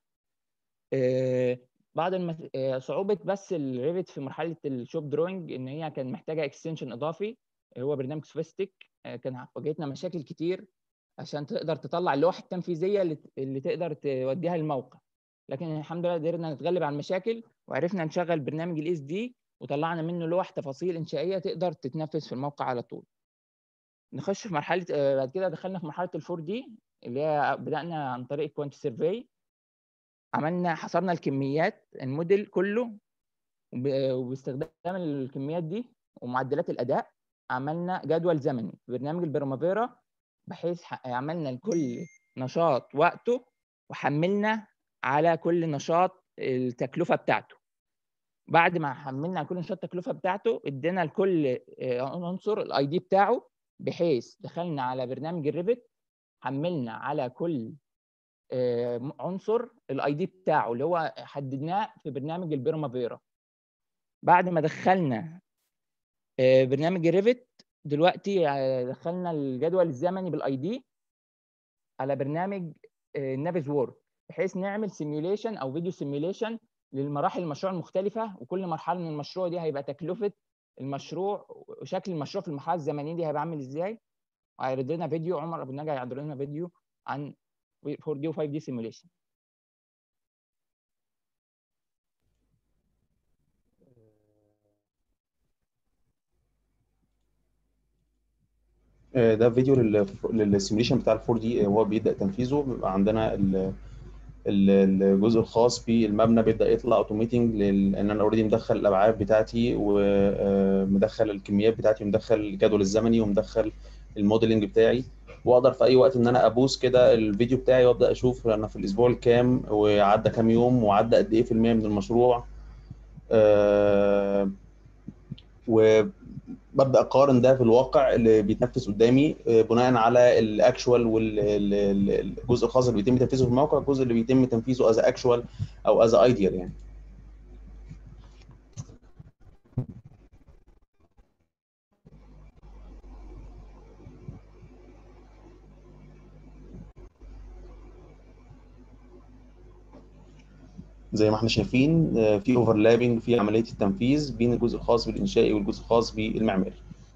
آه، بعض المس... آه، صعوبه بس الريفت في مرحله الشوب دروينج ان هي كان محتاجه اكستنشن اضافي هو برنامج سوفيستيك كان واجهتنا مشاكل كتير عشان تقدر تطلع اللوحه التنفيذيه اللي, اللي تقدر توديها للموقع لكن الحمد لله قدرنا نتغلب على المشاكل وعرفنا نشغل برنامج الاس دي وطلعنا منه لوح تفاصيل انشائيه تقدر تتنفذ في الموقع على طول نخش في مرحله آه، بعد كده دخلنا في مرحله الفور دي اللي هي بدانا عن طريق كوانت سيرفي عملنا حصرنا الكميات الموديل كله وب- وباستخدام الكميات دي ومعدلات الاداء عملنا جدول زمني في برنامج البرمافيرا بحيث ح- عملنا لكل نشاط وقته وحملنا على كل نشاط التكلفه بتاعته بعد ما حملنا على كل نشاط التكلفه بتاعته ادينا لكل آه، عنصر الاي دي بتاعه بحيث دخلنا على برنامج الريفت حملنا على كل آه، عنصر الاي دي بتاعه اللي هو حددناه في برنامج البرمافيرا بعد ما دخلنا آه، برنامج الريفت دلوقتي آه، دخلنا الجدول الزمني بالاي دي على برنامج نافيز وورد بحيث نعمل سيميوليشن او فيديو سيميوليشن للمراحل المشروع المختلفه وكل مرحله من المشروع دي هيبقى تكلفه المشروع وشكل المشروع في المرحله الزمنيه دي هيبقى عامل ازاي وهيعرض لنا فيديو عمر ابو النجا هيعرض لنا فيديو عن 4 دي و 5 دي سيميوليشن آه، ده فيديو للسيميليشن بتاع ال 4 دي هو بيبدا تنفيذه بيبقى عندنا ال- ال- الجزء الخاص بالمبنى بيبدا يطلع اوتوميتنج لان انا اوريدي مدخل الابعاد بتاعتي ومدخل الكميات بتاعتي ومدخل الجدول الزمني ومدخل الموديلنج بتاعي واقدر في اي وقت ان انا ابوس كده الفيديو بتاعي وابدا اشوف انا في الاسبوع الكام وعدى كام يوم وعدى قد ايه في المية من المشروع آه، وببدا اقارن ده في الواقع اللي بيتنفذ قدامي آه، بناء على الاكشوال والجزء الخاص اللي بيتم تنفيذه في الموقع الجزء اللي بيتم تنفيذه از اكشوال او از ايديال يعني زي ما احنا شايفين آه، في اوفرلابنج في عمليه التنفيذ بين الجزء الخاص بالانشائي والجزء الخاص بالمعماري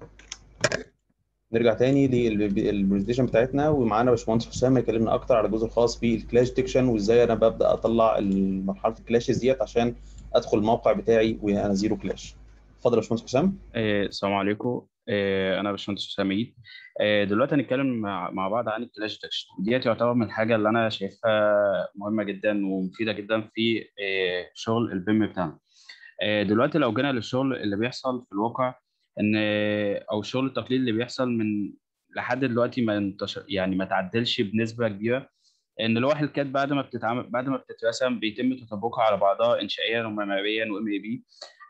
نرجع تاني للبرزنتيشن بتاعتنا ومعانا باشمهندس حسام هيكلمنا اكتر على الجزء الخاص بالكلاش ديتكشن وازاي انا ببدا اطلع مرحله الكلاشز ديت عشان ادخل الموقع بتاعي وانا زيرو كلاش اتفضل يا باشمهندس حسام آه، السلام عليكم آه، انا باشمهندس حسام عيد آه، دلوقتي هنتكلم مع مع بعض عن الكلاش ديتكشن ديت يعتبر من الحاجه اللي انا شايفها مهمه جدا ومفيده جدا في آه، شغل البيم بتاعنا آه، دلوقتي لو جينا للشغل اللي بيحصل في الواقع ان او الشغل التقليدي اللي بيحصل من لحد دلوقتي ما انتشر يعني ما تعدلش بنسبه كبيره ان لوح الكاد بعد ما بتتعمل بعد ما بتترسم بيتم تطابقها على بعضها انشائيا ومعماريا وام اي بي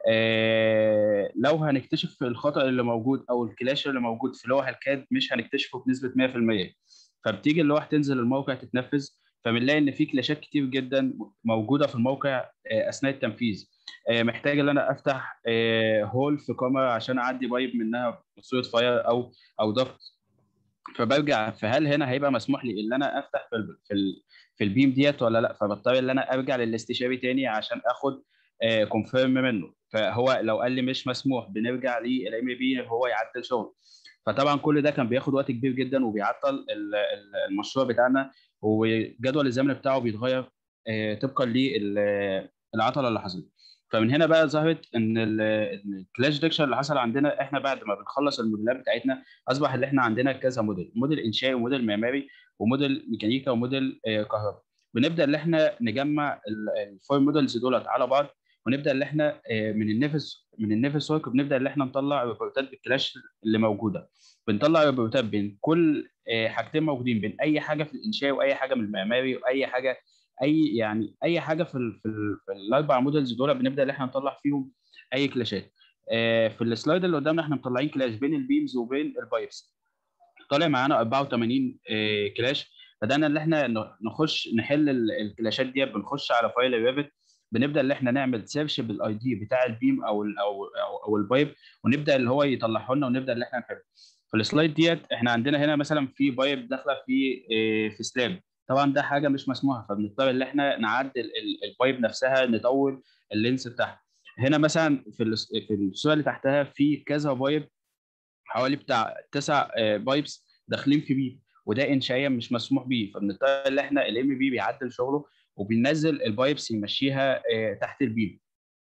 آه، لو هنكتشف الخطأ اللي موجود او الكلاش اللي موجود في لوح الكاد مش هنكتشفه بنسبة 100% فبتيجي اللوح تنزل الموقع تتنفذ فبنلاقي ان في كلاشات كتير جدا موجودة في الموقع آه، اثناء التنفيذ آه، محتاج ان انا افتح آه، هول في كاميرا عشان اعدي بايب منها بصورة فاير او او ضغط فبرجع فهل هنا هيبقى مسموح لي ان انا افتح في ال في ال في البيم ديت ولا لا فبضطر ان انا ارجع للاستشاري تاني عشان اخد كونفيرم منه فهو لو قال لي مش مسموح بنرجع للام بي هو يعدل شغل فطبعا كل ده كان بياخد وقت كبير جدا وبيعطل ال- ال- المشروع بتاعنا وجدول الزمن بتاعه بيتغير آه، طبقا للعطله اللي حصلت فمن هنا بقى ظهرت ان ال- إن الكلاش ديكشن اللي حصل عندنا احنا بعد ما بنخلص الموديلات بتاعتنا اصبح اللي احنا عندنا كذا موديل موديل انشائي وموديل معماري وموديل ميكانيكا وموديل آه، كهرباء بنبدا ان احنا نجمع الفور موديلز دولت على بعض ونبدا ان احنا آه، من النفس من النفس ورك بنبدا ان احنا نطلع ريبورتات بالكلاش اللي موجوده بنطلع ريبورتات بين كل آه، حاجتين موجودين بين اي حاجه في الانشاء واي حاجه من المعماري واي حاجه اي يعني اي حاجه في ال في, ال في الاربع موديلز دول بنبدا ان احنا نطلع فيهم اي كلاشات آه، في السلايد اللي قدامنا احنا مطلعين كلاش بين البيمز وبين البايبس طالع معانا 84 آه، كلاش بدانا ان احنا ن- نخش نحل ال- الكلاشات دي بنخش على فايل الريفت بنبدا ان احنا نعمل سيرش بالاي دي بتاع البيم او ال او او, أو البايب ونبدا اللي هو يطلعه لنا ونبدا ان احنا نحله في السلايد ديت احنا عندنا هنا مثلا في بايب داخله في آه، في سلاب طبعا ده حاجه مش مسموحه فبنضطر ان احنا نعدل ال- البايب نفسها نطول اللينس بتاعها هنا مثلا في الس- في الصوره اللي تحتها في كذا بايب حوالي بتاع تسع آه، بايبس داخلين في بيب وده انشائيا مش مسموح بيه فبنضطر ان احنا الام بي بيعدل شغله وبينزل البايبس يمشيها آه، تحت البيب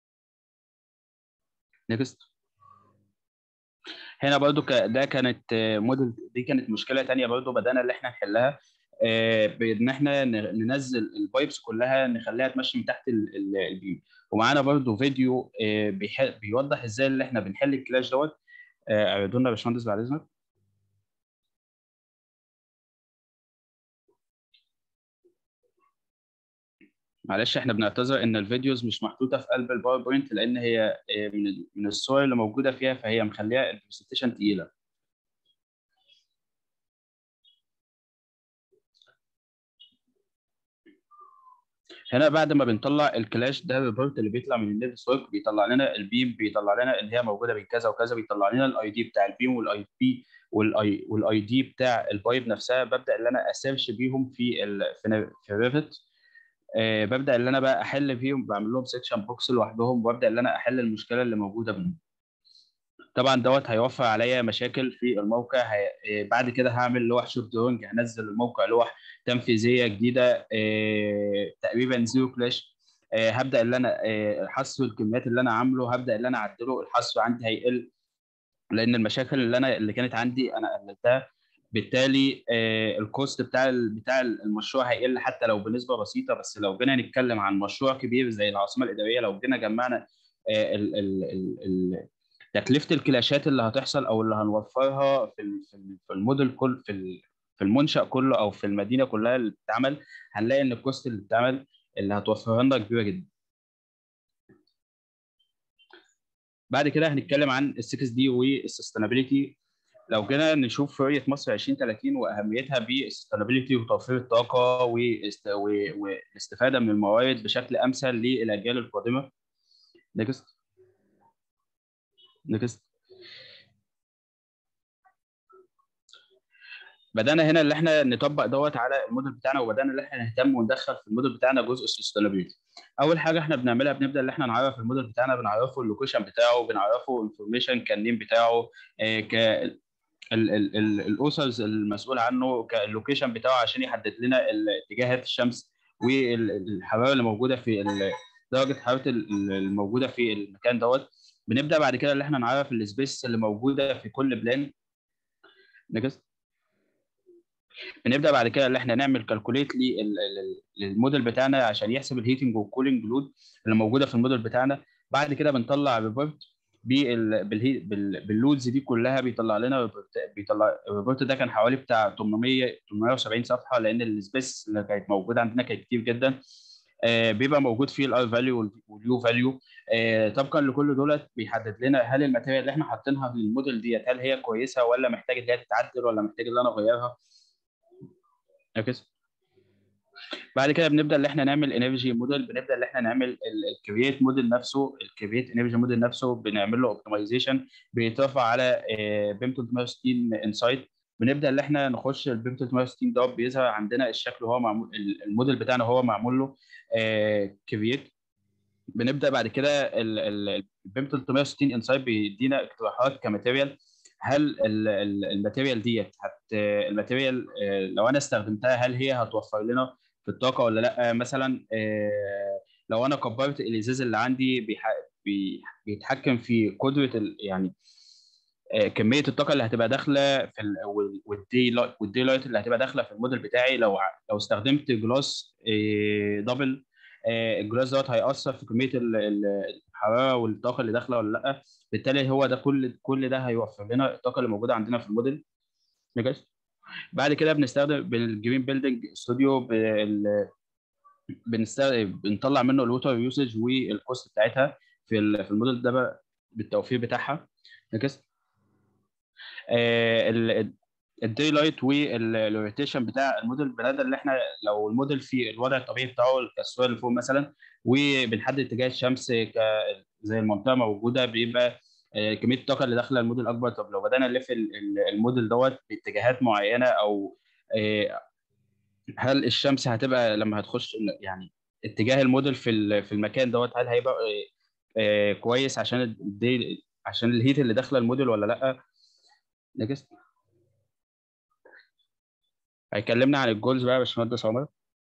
نيكست هنا برضو ك- ده كانت آه، موديل دي كانت مشكله تانية برضو بدانا ان احنا نحلها آه، بان احنا ن- ننزل البايبس كلها نخليها تمشي من تحت ال- ال- البيم ومعانا برضو فيديو آه، بيح- بيوضح ازاي اللي احنا بنحل الكلاش دوت آه، اعرضوا لنا يا باشمهندس بعد اذنك معلش احنا بنعتذر ان الفيديوز مش محطوطه في قلب الباوربوينت لان هي آه، من ال- من الصور اللي موجوده فيها فهي مخليها البرزنتيشن تقيله هنا بعد ما بنطلع الكلاش ده الريبورت اللي بيطلع من النيفس ورك بيطلع لنا البيم بيطلع لنا ان هي موجوده بين كذا وكذا بيطلع لنا الاي دي بتاع البيم والاي بي والاي والاي دي بتاع البايب نفسها ببدا ان انا اسيرش بيهم في ال في في ريفت آه ببدا ان انا بقى احل فيهم بعمل لهم سيكشن بوكس لوحدهم وابدا ان انا احل المشكله اللي موجوده بينهم طبعا دوت هيوفر عليا مشاكل في الموقع هي... آه، بعد كده هعمل لوح شوب دروينج هنزل الموقع لوح تنفيذيه جديده آه، تقريبا زيرو كلاش آه، هبدا ان انا آه، حصر الكميات اللي انا عامله هبدا ان انا اعدله الحصر عندي هيقل لان المشاكل اللي انا اللي كانت عندي انا قللتها بالتالي آه، الكوست بتاع ال- بتاع المشروع هيقل حتى لو بنسبه بسيطه بس لو جينا نتكلم عن مشروع كبير زي العاصمه الاداريه لو جينا جمعنا آه، ال- ال- ال- ال- تكلفه الكلاشات اللي هتحصل او اللي هنوفرها في ال- في ال- في الموديل كل في ال- في المنشا كله او في المدينه كلها اللي بتتعمل هنلاقي ان الكوست اللي بتتعمل اللي هتوفرها لنا كبيره جدا بعد كده هنتكلم عن ال 6 دي والسستينابيلتي لو جينا نشوف رؤيه مصر 2030 واهميتها بالسستينابيلتي وتوفير الطاقه واست- و- والاستفاده من الموارد بشكل امثل للاجيال القادمه نيكست نيكست بدانا هنا اللي احنا نطبق دوت على الموديل بتاعنا وبدانا اللي احنا نهتم وندخل في الموديل بتاعنا جزء السستينابيلتي اول حاجه احنا بنعملها بنبدا اللي احنا نعرف الموديل بتاعنا بنعرفه اللوكيشن بتاعه بنعرفه انفورميشن كالنيم بتاعه آه، ك الاوثرز المسؤول عنه كاللوكيشن بتاعه عشان يحدد لنا ال- اتجاهات الشمس والحراره اللي موجوده في ال- درجه حراره ال- الموجوده في المكان دوت بنبدا بعد كده اللي احنا نعرف السبيس اللي موجوده في كل بلان نجس بنبدا بعد كده اللي احنا نعمل كالكوليت للموديل بتاعنا عشان يحسب الهيتنج والكولينج لود اللي موجوده في الموديل بتاعنا بعد كده بنطلع ريبورت باللودز دي كلها بيطلع لنا ريبورت بيطلع الريبورت ده كان حوالي بتاع 800 870 صفحه لان السبيس اللي كانت موجوده عندنا كانت كتير جدا آه بيبقى موجود فيه الار فاليو واليو فاليو آه طبقا لكل دولت بيحدد لنا هل الماتيريال اللي احنا حاطينها للموديل ديت هل هي كويسه ولا محتاج ان هي تتعدل ولا محتاج ان انا اغيرها ركز بعد كده بنبدا ان احنا نعمل انرجي موديل بنبدا ان احنا نعمل الكرييت موديل نفسه الكرييت انرجي موديل نفسه بنعمل له اوبتمايزيشن بيترفع على بيم 360 انسايت بنبدا ان احنا نخش البيم 360 ده بيظهر عندنا الشكل وهو معمول الموديل بتاعنا هو معمول له كرييت بنبدا بعد كده البيم 360 انسايت بيدينا اقتراحات كماتيريال هل الماتيريال ديت هت الماتيريال لو انا استخدمتها هل هي هتوفر لنا في الطاقه ولا لا مثلا لو انا كبرت الازاز اللي عندي بيتحكم في قدره يعني كميه الطاقه اللي هتبقى داخله في والدي لايت والدي لايت اللي هتبقى داخله في الموديل بتاعي لو لو استخدمت جلاس دبل الجلاس دوت هيأثر في كميه الحراره والطاقه اللي داخله ولا لا بالتالي هو ده كل كل ده هيوفر لنا الطاقه اللي موجوده عندنا في الموديل ماشي بعد كده بنستخدم بالجرين بيلدينج استوديو بال... بنستخدم بنطلع منه الووتر يوسج والكوست بتاعتها في في الموديل ده بالتوفير بتاعها نكست آه الدي لايت والروتيشن بتاع الموديل بدل اللي احنا لو الموديل في الوضع الطبيعي بتاعه كالصوره اللي فوق مثلا وبنحدد اتجاه الشمس ك... زي المنطقه موجوده بيبقى كميه الطاقه اللي داخله الموديل اكبر طب لو بدانا نلف الموديل دوت باتجاهات معينه او هل الشمس هتبقى لما هتخش يعني اتجاه الموديل في في المكان دوت هل هيبقى كويس عشان الدي عشان الهيت اللي داخله الموديل ولا لا نكست هيكلمنا عن الجولز بقى يا باشمهندس عمر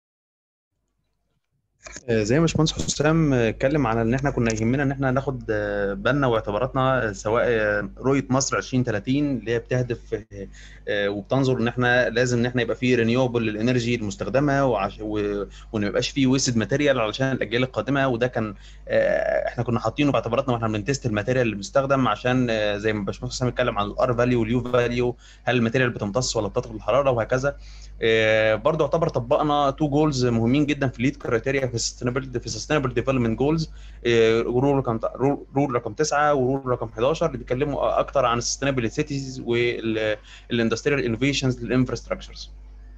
زي ما باشمهندس حسام اتكلم عن ان احنا كنا يهمنا ان احنا ناخد بالنا واعتباراتنا سواء رؤيه مصر 2030 اللي هي بتهدف وبتنظر ان احنا لازم ان احنا يبقى في رينيوبل للانرجي المستخدمه وعش... و... وان ما يبقاش في ويسد ماتيريال علشان الاجيال القادمه وده كان احنا كنا حاطينه باعتباراتنا واحنا بنتست الماتيريال اللي بيستخدم عشان زي ما باشمهندس حسام اتكلم عن الار فاليو واليو فاليو هل الماتيريال بتمتص ولا بتطلب الحراره وهكذا برضه يعتبر طبقنا تو جولز مهمين جدا في الليد كرايتيريا في السستينابل في السستينابل ديفلوبمنت جولز رول رقم رول رقم 9 ورول رقم 11 اللي بيتكلموا اكتر عن السستينابل سيتيز والاندستريال انوفيشنز للانفراستراكشرز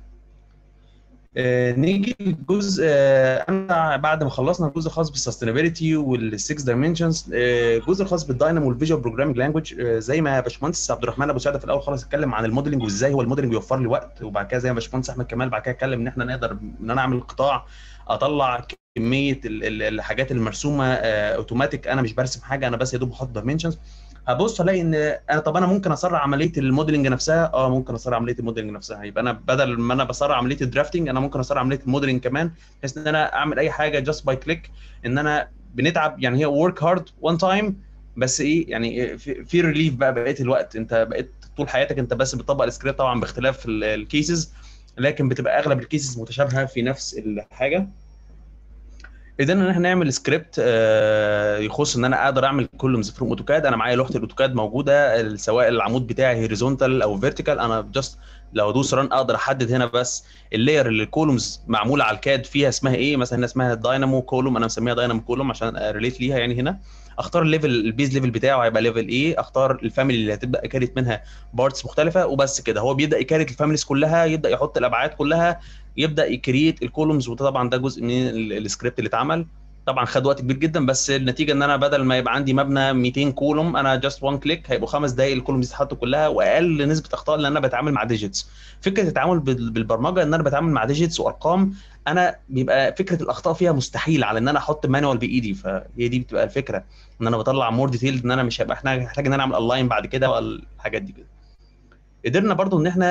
نيجي للجزء انا بعد ما خلصنا الجزء الخاص بالسستينابيلتي والسكس دايمنشنز الجزء الخاص بالداينامو والفيجوال بروجرامينج لانجوج زي ما باشمهندس عبد الرحمن ابو سعده في الاول خالص اتكلم عن الموديلنج وازاي هو الموديلنج بيوفر لي وقت وبعد كده زي ما باشمهندس احمد كمال بعد كده اتكلم ان احنا نقدر ان انا اعمل قطاع اطلع كميه الحاجات المرسومه اوتوماتيك انا مش برسم حاجه انا بس يا دوب بحط دايمنشنز هبص الاقي ان انا طب انا ممكن اسرع عمليه الموديلنج نفسها اه ممكن اسرع عمليه الموديلنج نفسها يبقى انا بدل ما انا بسرع عمليه الدرافتنج انا ممكن اسرع عمليه الموديلنج كمان بحيث ان انا اعمل اي حاجه جاست باي كليك ان انا بنتعب يعني هي ورك هارد وان تايم بس ايه يعني في, في ريليف بقى بقيه الوقت انت بقيت طول حياتك انت بس بتطبق السكريبت طبعا باختلاف الكيسز لكن بتبقى اغلب الكيسز متشابهه في نفس الحاجه قدرنا ان احنا نعمل سكريبت يخص ان انا اقدر اعمل كولومز فروم اوتوكاد انا معايا لوحه الاوتوكاد موجوده سواء العمود بتاعي هوريزونتال او فيرتيكال انا جاست لو ادوس ران اقدر احدد هنا بس اللاير اللي الكولومز معموله على الكاد فيها اسمها ايه مثلا هنا اسمها داينامو كولوم انا مسميها داينامو كولوم عشان ريليت ليها يعني هنا اختار الليفل البيز ليفل بتاعه هيبقى ليفل ايه اختار الفاميلي اللي هتبدا كاريت منها بارتس مختلفه وبس كده هو بيبدا يكاريت الفاميليز كلها يبدا يحط الابعاد كلها يبدا يكريت الكولومز وده طبعا ده جزء من السكريبت اللي اتعمل طبعا خد وقت كبير جدا بس النتيجه ان انا بدل ما يبقى عندي مبنى 200 كولوم انا جاست وان كليك هيبقوا خمس دقائق الكولوم دي تتحط كلها واقل نسبه اخطاء لان انا بتعامل مع ديجيتس فكره التعامل بالبرمجه ان انا بتعامل مع ديجيتس وارقام انا بيبقى فكره الاخطاء فيها مستحيل على ان انا احط مانوال بايدي فهي دي بتبقى الفكره ان انا بطلع مور ديتيلد ان انا مش هيبقى احنا محتاج ان انا اعمل الاين بعد كده والحاجات دي كده قدرنا برضو ان احنا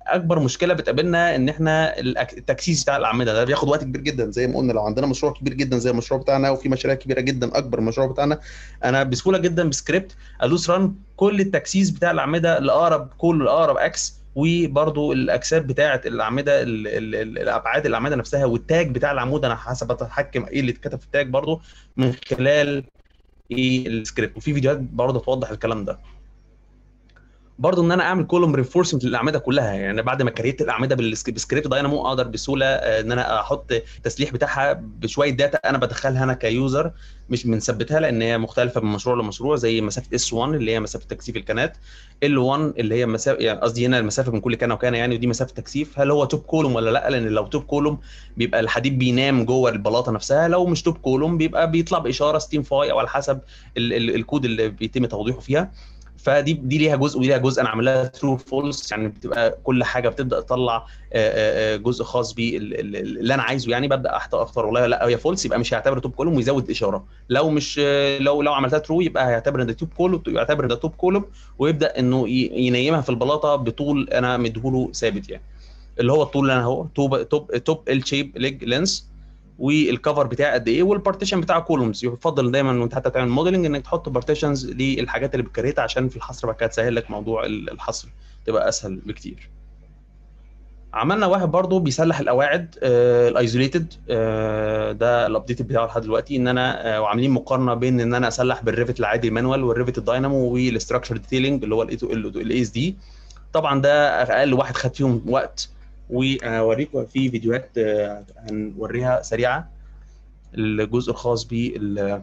اكبر مشكله بتقابلنا ان احنا الأك- التكسيس بتاع الاعمده ده بياخد وقت كبير جدا زي ما قلنا لو عندنا مشروع كبير جدا زي المشروع بتاعنا وفي مشاريع كبيره جدا اكبر من المشروع بتاعنا انا بسهوله جدا بسكريبت ادوس ران كل التكسيس بتاع الاعمده لاقرب كل الاقرب اكس وبرضو الاكسات بتاعه الاعمده ال- ال- ال- الابعاد الاعمده نفسها والتاج بتاع العمود انا حسب اتحكم ايه اللي اتكتب في التاج برضو من خلال ايه السكريبت وفي فيديوهات برضه توضح الكلام ده برضه ان انا اعمل كولوم رينفورسمنت للاعمده كلها يعني بعد ما كريت الاعمده بالسك- بسكريبت داينامو اقدر بسهوله آه، ان انا احط تسليح بتاعها بشويه داتا انا بدخلها انا كيوزر مش بنثبتها لان هي مختلفه من مشروع لمشروع زي مسافه اس 1 اللي هي مسافه تكثيف الكنات ال 1 اللي هي مسافه يعني قصدي هنا المسافه من كل كنه وكنه يعني ودي مسافه تكثيف هل هو توب كولوم ولا لا لان لو توب كولوم بيبقى الحديد بينام جوه البلاطه نفسها لو مش توب كولوم بيبقى بيطلع باشاره ستيم فاي او على حسب ال ال الكود اللي بيتم توضيحه فيها فدي دي ليها جزء ودي ليها جزء انا عاملها ترو فولس يعني بتبقى كل حاجه بتبدا تطلع آه، آه، آه، جزء خاص باللي انا عايزه يعني ببدا أحت- اختار والله لا هي فولس يبقى مش هيعتبر توب كولوم ويزود اشاره لو مش آه، لو لو عملتها ترو يبقى هيعتبر ان ده توب كولوم يعتبر ان ده توب كولوم ويبدا انه ي- ينيمها في البلاطه بطول انا مديهوله ثابت يعني اللي هو الطول اللي انا اهو توب توب توب ال شيب ليج لينس والكفر بتاعي قد ايه والبارتيشن بتاع كولومز يفضل دايما وانت حتى تعمل موديلنج انك تحط بارتيشنز للحاجات اللي بتكريتها عشان في الحصر بعد كده تسهل لك موضوع ال- الحصر تبقى اسهل بكتير عملنا واحد برضو بيسلح القواعد الايزوليتد ده الابديت بتاعه لحد دلوقتي ان انا آه، وعاملين مقارنه بين ان انا اسلح بالريفت العادي المانوال والريفت الداينامو والاستراكشر ديتيلنج اللي هو الاي اس دي طبعا ده اقل واحد خد فيهم وقت وهوريكم في فيديوهات آه، هنوريها سريعه الجزء الخاص بال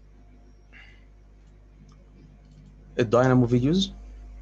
الداينامو فيديوز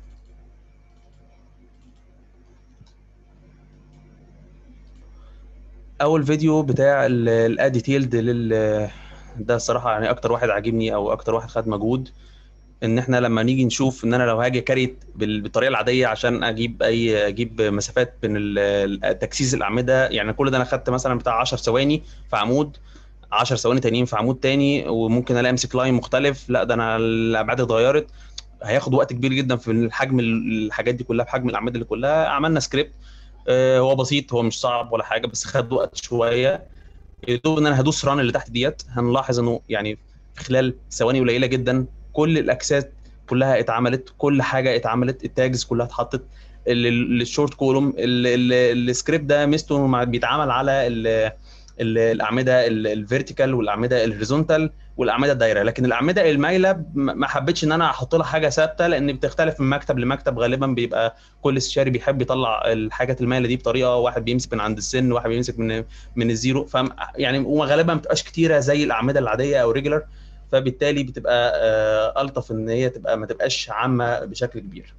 اول فيديو بتاع الاديتيلد لل ده الصراحه يعني اكتر واحد عاجبني او اكتر واحد خد مجهود ان احنا لما نيجي نشوف ان انا لو هاجي كاريت بال- بالطريقه العاديه عشان اجيب اي اجيب مسافات بين ال- ال- تكسيس الاعمده يعني كل ده انا خدت مثلا بتاع 10 ثواني في عمود 10 ثواني تانيين في عمود تاني وممكن الاقي امسك لاين مختلف لا ده انا الابعاد اتغيرت هياخد وقت كبير جدا في الحجم الحاجات دي كلها في حجم الاعمده اللي كلها عملنا سكريبت آه، هو بسيط هو مش صعب ولا حاجه بس خد وقت شويه يا دوب ان انا هدوس ران اللي تحت ديت هنلاحظ انه يعني في خلال ثواني قليله جدا كل الاكسات كلها اتعملت كل حاجه اتعملت التاجز كلها اتحطت ال- ال- الشورت كولوم ال- ال- السكريبت ده ميزته انه مع- بيتعامل على ال- ال- الاعمده ال- الفيرتيكال والاعمده الهوريزونتال والاعمده الدايره لكن الاعمده المايله م- ما حبيتش ان انا احط لها حاجه ثابته لان بتختلف من مكتب لمكتب غالبا بيبقى كل استشاري بيحب يطلع الحاجات المايله دي بطريقه واحد بيمسك من عند السن واحد بيمسك من من الزيرو ف يعني وغالبا ما بتبقاش كتيره زي الاعمده العاديه او ريجولار فبالتالي بتبقى آه، الطف ان هي تبقى ما تبقاش عامه بشكل كبير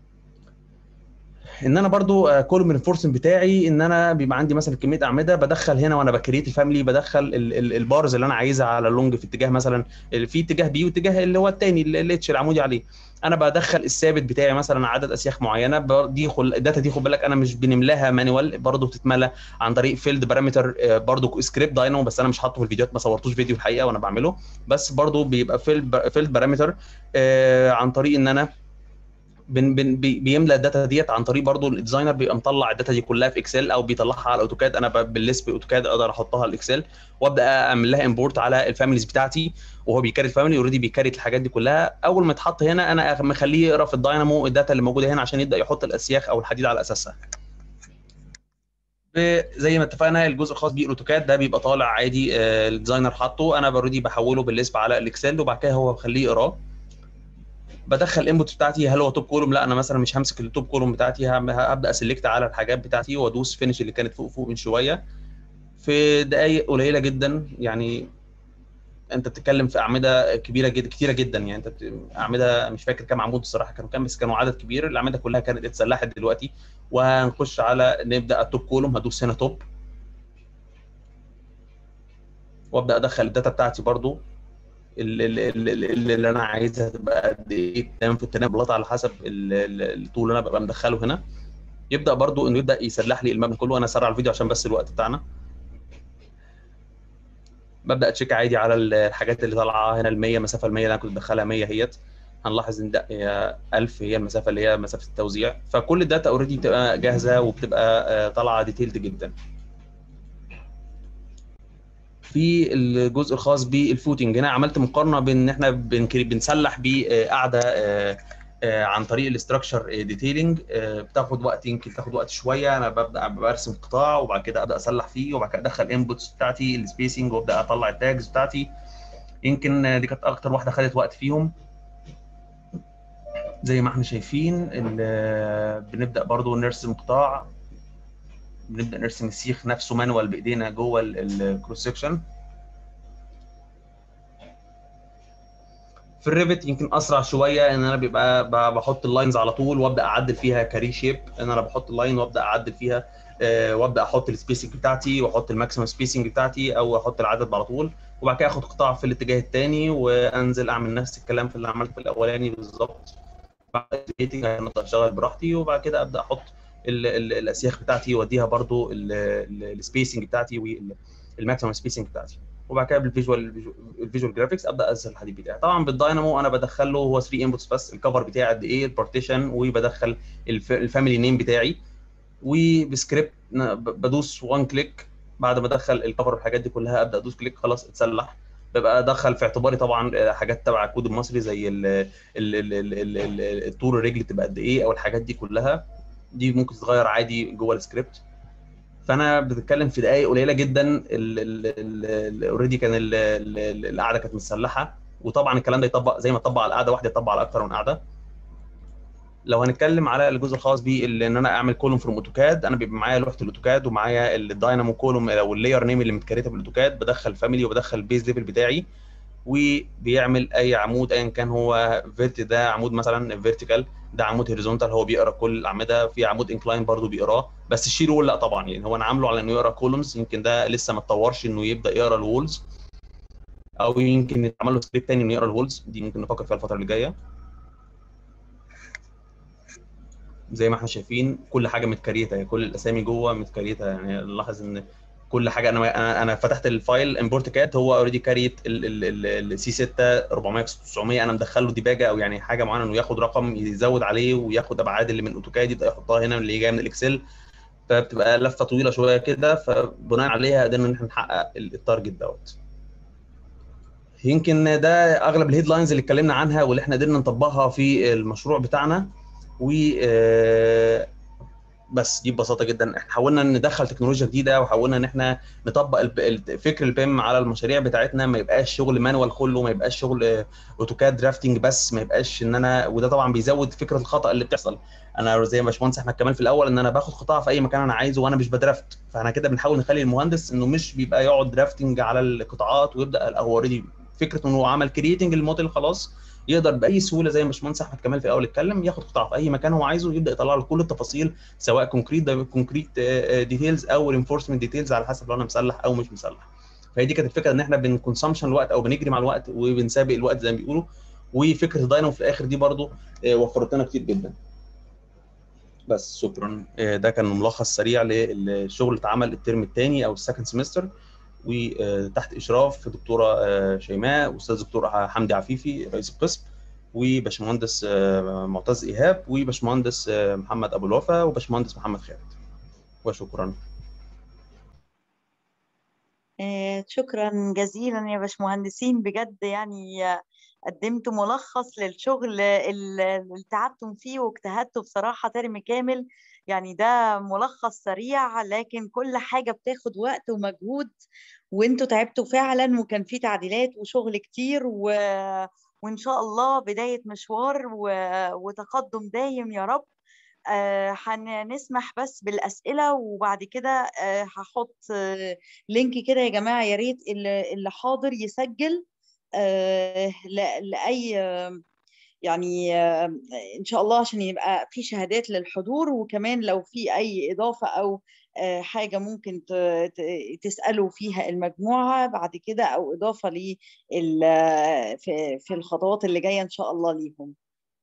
ان انا برضو كولوم رينفورسمنت بتاعي ان انا بيبقى عندي مثلا كميه اعمده بدخل هنا وانا بكريت الفاميلي بدخل ال- ال- البارز اللي انا عايزها على اللونج في اتجاه مثلا في اتجاه بي واتجاه اللي هو الثاني الاتش العمودي عليه انا بدخل الثابت بتاعي مثلا عدد اسياخ معينه بر- دي خل... الداتا دي خد بالك انا مش بنملاها مانوال برضه بتتملى عن طريق فيلد بارامتر برضه سكريبت داينامو بس انا مش حاطه في الفيديوهات ما صورتوش فيديو الحقيقه وانا بعمله بس برضه بيبقى فيلد فيلد بارامتر عن طريق ان انا بن بن بي- بيملى الداتا ديت عن طريق برضو الديزاينر بيبقى مطلع الداتا دي كلها في اكسل او بيطلعها على الاوتوكاد انا ب- بالليست باوتوكاد اقدر احطها على الاكسل وابدا اعمل لها امبورت على الفاميليز بتاعتي وهو بيكريت الفاميلي اوريدي بيكريت الحاجات دي كلها اول ما يتحط هنا انا مخليه يقرا في الداينامو الداتا اللي موجوده هنا عشان يبدا يحط الاسياخ او الحديد على اساسها ب- زي ما اتفقنا الجزء الخاص بالاوتوكاد ده بيبقى طالع عادي آه، الديزاينر حاطه انا اوريدي بحوله بالليست على الاكسل وبعد كده هو بخليه يقراه بدخل الانبوت بتاعتي هل هو توب كولوم لا انا مثلا مش همسك التوب كولوم بتاعتي هم- هبدا اسلكت على الحاجات بتاعتي وادوس فينش اللي كانت فوق فوق من شويه في دقائق قليله جدا يعني انت بتتكلم في اعمده كبيره جدا كتيره جدا يعني انت بت- اعمده مش فاكر كام عمود الصراحه كانوا كام بس كانوا عدد كبير الاعمده كلها كانت اتسلحت دلوقتي وهنخش على نبدا التوب كولوم هدوس هنا توب وابدا ادخل الداتا بتاعتي برضو ال- ال- ال- ال- اللي انا عايزها تبقى قد ايه تنام في التنام بلاطه على حسب ال- ال- الطول اللي انا ببقى مدخله هنا يبدا برضو انه يبدا يسلح لي المبنى كله انا اسرع الفيديو عشان بس الوقت بتاعنا ببدا اتشيك عادي على الحاجات اللي طالعه هنا ال 100 مسافه ال 100 اللي انا كنت بدخلها 100 اهيت هنلاحظ ان لا هي 1000 هي المسافه اللي هي مسافه التوزيع فكل الداتا اوريدي بتبقى جاهزه وبتبقى آه، طالعه ديتيلد جدا في الجزء الخاص بالفوتنج هنا عملت مقارنه بين ان احنا بنكري- بنسلح بقاعده آه، آه، عن طريق الاستراكشر ديتيلنج بتاخد وقت يمكن تاخد وقت شويه انا ببدا برسم قطاع وبعد كده ابدا اسلح فيه وبعد كده ادخل انبوتس بتاعتي السبيسنج وابدا اطلع التاجز بتاعتي يمكن آه، دي كانت اكتر واحده خدت وقت فيهم زي ما احنا شايفين ال- بنبدا برضو نرسم قطاع بنبدا نرسم السيخ نفسه مانوال بايدينا جوه الكروس سكشن في الريفت يمكن اسرع شويه ان انا بيبقى ب- بحط اللاينز على طول وابدا اعدل فيها كاري شيب ان انا بحط اللاين وابدا اعدل فيها آه، وابدا احط السبيسنج بتاعتي واحط الماكسيمم سبيسنج بتاعتي او احط العدد على طول وبعد كده اخد قطاع في الاتجاه الثاني وانزل اعمل نفس الكلام في اللي عملته في الاولاني بالظبط بعد الإيديتنج هنبدا اشتغل براحتي وبعد كده ابدا احط ال- ال- الاسياخ بتاعتي واديها برضو السبيسنج بتاعتي والماكسيمم سبيسنج بتاعتي وبعد كده بالفيجوال الفيجوال جرافيكس ابدا انزل الحديد بتاعي طبعا بالداينامو انا بدخل له هو 3 انبوتس بس الكفر بتاعي قد ايه البارتيشن وبدخل الف- الفاميلي نيم بتاعي وبسكريبت ن- ب- بدوس وان كليك بعد ما ادخل الكفر والحاجات دي كلها ابدا ادوس كليك خلاص اتسلح ببقى ادخل في اعتباري طبعا حاجات تبع الكود المصري زي ال ال ال ال ال ال الطول الرجل تبقى قد ايه او الحاجات دي كلها دي ممكن تتغير عادي جوه السكريبت فانا بتتكلم في دقائق قليله جدا اوريدي كان ال- ال- ال- القعده كانت متسلحه وطبعا الكلام ده يطبق زي ما طبق على القعده واحده يطبق على اكتر من قعده لو هنتكلم على الجزء الخاص بيه اللي ان انا اعمل كولوم فروم اوتوكاد انا بيبقى معايا لوحه الاوتوكاد ومعايا الداينامو كولوم او اللاير نيم اللي متكريته بالاوتوكاد بدخل فاميلي وبدخل البيز ليفل بتاعي وبيعمل اي عمود ايا كان هو فيرت ده عمود مثلا فيرتيكال ده عمود هوريزونتال هو بيقرا كل الاعمده في عمود انكلاين برضو بيقراه بس الشير وول لا طبعا يعني هو انا عامله على انه يقرا كولومز يمكن ده لسه ما اتطورش انه يبدا يقرا الوولز او يمكن يتعمل له سكريبت تاني انه يقرا الوولز دي ممكن نفكر فيها الفتره اللي جايه زي ما احنا شايفين كل حاجه متكريته يعني كل الاسامي جوه متكريته يعني نلاحظ ان كل حاجه انا انا انا فتحت الفايل امبورت كات هو اوريدي كاريت السي 6 400 900 انا مدخل له ديباجه او يعني حاجه معينه انه ياخد رقم يزود عليه وياخد ابعاد اللي من اوتوكاد يبدا يحطها هنا اللي جايه من الاكسل فبتبقى لفه طويله شويه كده فبناء عليها قدرنا ان احنا نحقق التارجت دوت يمكن ده اغلب الهيدلاينز اللي اتكلمنا عنها واللي احنا قدرنا نطبقها في المشروع بتاعنا و آه، بس دي ببساطه جدا احنا حاولنا ندخل تكنولوجيا جديده وحاولنا ان احنا نطبق الب- ال- فكر البيم على المشاريع بتاعتنا ما يبقاش شغل مانوال كله ما يبقاش شغل آه، اوتوكاد درافتنج بس ما يبقاش ان انا وده طبعا بيزود فكره الخطا اللي بتحصل انا زي ما باشمهندس احمد كمال في الاول ان انا باخد قطاع في اي مكان انا عايزه وانا مش بدرافت فاحنا كده بنحاول نخلي المهندس انه مش بيبقى يقعد درافتنج على القطاعات ويبدا لا هو اوريدي فكره انه عمل كرييتنج الموديل خلاص يقدر باي سهوله زي ما باشمهندس احمد كمال في الاول اتكلم ياخد قطاع في اي مكان هو عايزه ويبدا يطلع له كل التفاصيل سواء كونكريت ده كونكريت ديتيلز او رينفورسمنت ديتيلز على حسب لو انا مسلح او مش مسلح فهي دي كانت الفكره ان احنا بنكونسامشن الوقت او بنجري مع الوقت وبنسابق الوقت زي ما بيقولوا وفكره الداينامو في الاخر دي برضو آه، وفرت لنا كتير جدا بس شكرا آه، ده كان ملخص سريع للشغل اللي اتعمل الترم الثاني او السكند سمستر وتحت اشراف دكتوره آه، شيماء واستاذ دكتور حمدي عفيفي رئيس القسم وباشمهندس آه، معتز ايهاب وباشمهندس آه، محمد ابو الوفا وباشمهندس محمد خالد وشكرا آه، شكرا جزيلا يا باشمهندسين بجد يعني آه، قدمتوا ملخص للشغل ال- اللي تعبتم فيه واجتهدتوا بصراحة ترم كامل يعني ده ملخص سريع لكن كل حاجة بتاخد وقت ومجهود وانتوا تعبتوا فعلا وكان في تعديلات وشغل كتير و... وإن شاء الله بداية مشوار و... وتقدم دايم يا رب آه، هنسمح بس بالأسئلة وبعد كده آه، هحط آه، لينك كده يا جماعة يا ريت اللي اللي حاضر يسجل آه، ل- لأي آه، يعني آه، إن شاء الله عشان يبقى في شهادات للحضور وكمان لو في أي إضافة أو آه، حاجة ممكن ت- ت- تسألوا فيها المجموعة بعد كده أو إضافة لل في في الخطوات اللي جاية إن شاء الله ليهم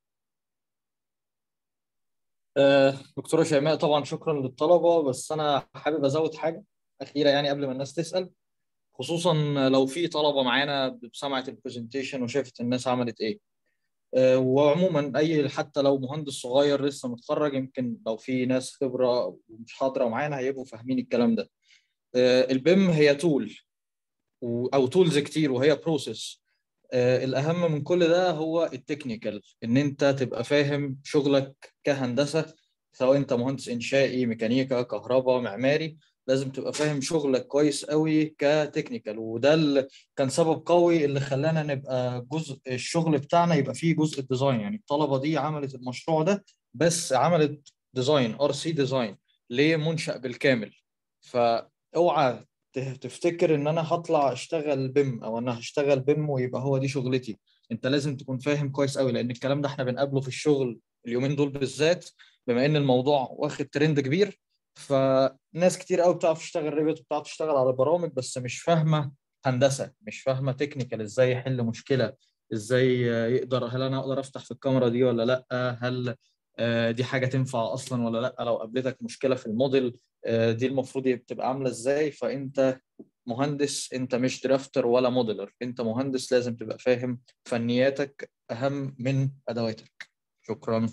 آه، دكتورة شيماء طبعا شكرا للطلبة بس أنا حابب أزود حاجة أخيرة يعني قبل ما الناس تسأل خصوصا لو في طلبة معانا سمعت البرزنتيشن وشافت الناس عملت إيه آه، وعموما اي حتى لو مهندس صغير لسه متخرج يمكن لو في ناس خبره ومش حاضره معانا هيبقوا فاهمين الكلام ده آه، البيم هي تول او تولز كتير وهي بروسيس الاهم من كل ده هو التكنيكال ان انت تبقى فاهم شغلك كهندسه سواء انت مهندس انشائي ميكانيكا كهرباء معماري لازم تبقى فاهم شغلك كويس قوي كتكنيكال وده اللي كان سبب قوي اللي خلانا نبقى جزء الشغل بتاعنا يبقى فيه جزء الديزاين يعني الطلبه دي عملت المشروع ده بس عملت ديزاين ار سي ديزاين لمنشأ بالكامل فاوعى ت- تفتكر ان انا هطلع اشتغل بيم او انا هشتغل بيم ويبقى هو دي شغلتي انت لازم تكون فاهم كويس قوي لان الكلام ده احنا بنقابله في الشغل اليومين دول بالذات بما ان الموضوع واخد ترند كبير فناس كتير قوي بتعرف تشتغل ريفت وبتعرف تشتغل على برامج بس مش فاهمه هندسه مش فاهمه تكنيكال ازاي يحل مشكله ازاي يقدر هل انا اقدر افتح في الكاميرا دي ولا لا هل آه، دي حاجه تنفع اصلا ولا لا لو قابلتك مشكله في الموديل آه، دي المفروض تبقى عامله ازاي فانت مهندس انت مش درافتر ولا موديلر انت مهندس لازم تبقى فاهم فنياتك اهم من ادواتك شكرا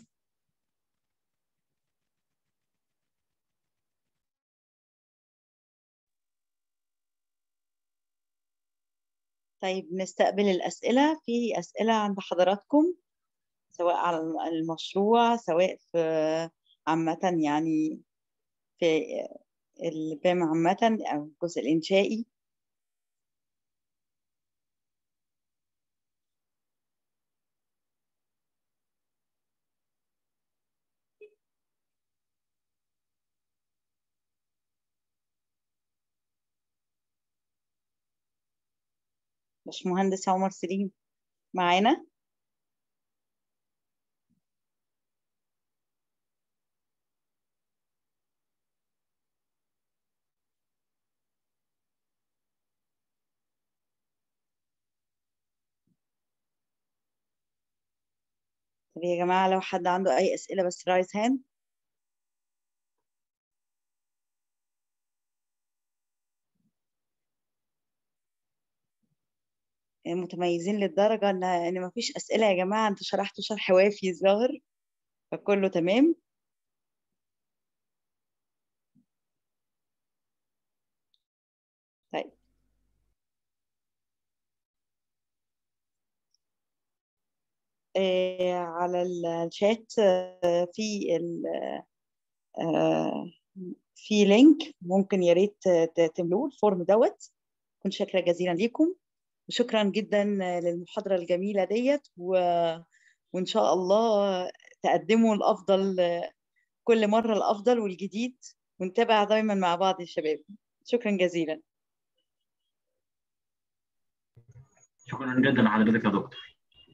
طيب نستقبل الأسئلة في أسئلة عند حضراتكم سواء على المشروع سواء في عامة يعني في البيم عامة أو الجزء الإنشائي باشمهندس عمر سليم معانا طب يا جماعة لو حد عنده أي أسئلة بس رايز هاند متميزين للدرجة إن إن مفيش أسئلة يا جماعة أنتوا شرحتوا شرح وافي ظاهر فكله تمام طيب آه، على ال- الشات آه، في ال آه، في لينك ممكن يا ريت ت- تملوه الفورم دوت كنت شاكرة جزيلا ليكم وشكرا جدا للمحاضرة الجميلة ديت و... وإن شاء الله تقدموا الأفضل كل مرة الأفضل والجديد ونتابع دايما مع بعض يا شباب شكرا جزيلا شكرا جدا لحضرتك يا دكتور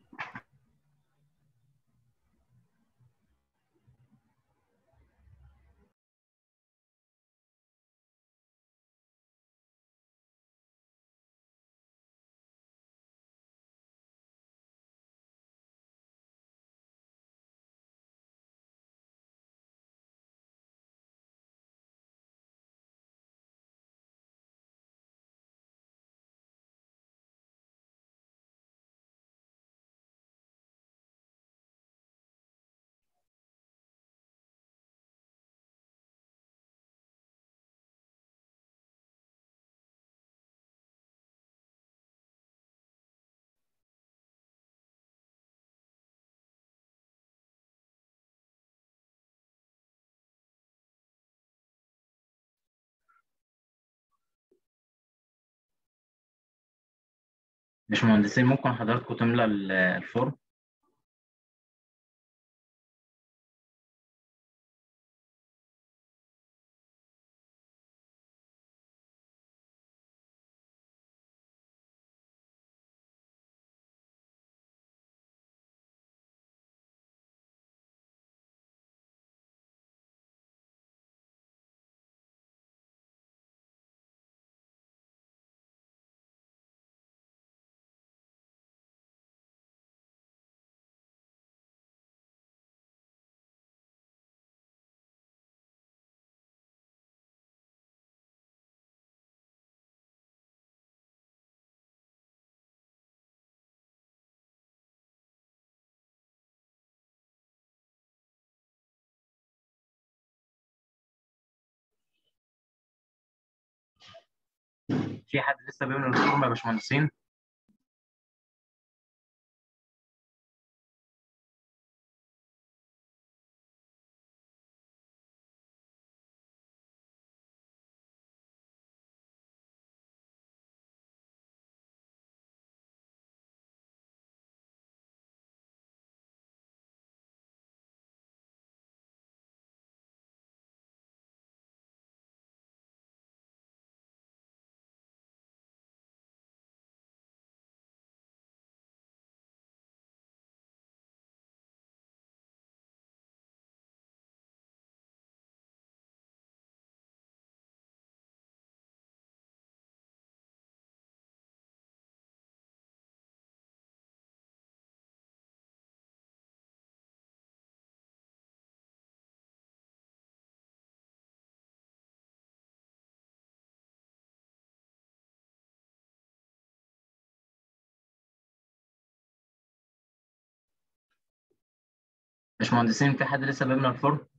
باشمهندسين ممكن حضراتكم تملى ال- الفورم في حد لسه بيبني الفورم يا باشمهندسين باشمهندسين في حد لسه بيبني الفورم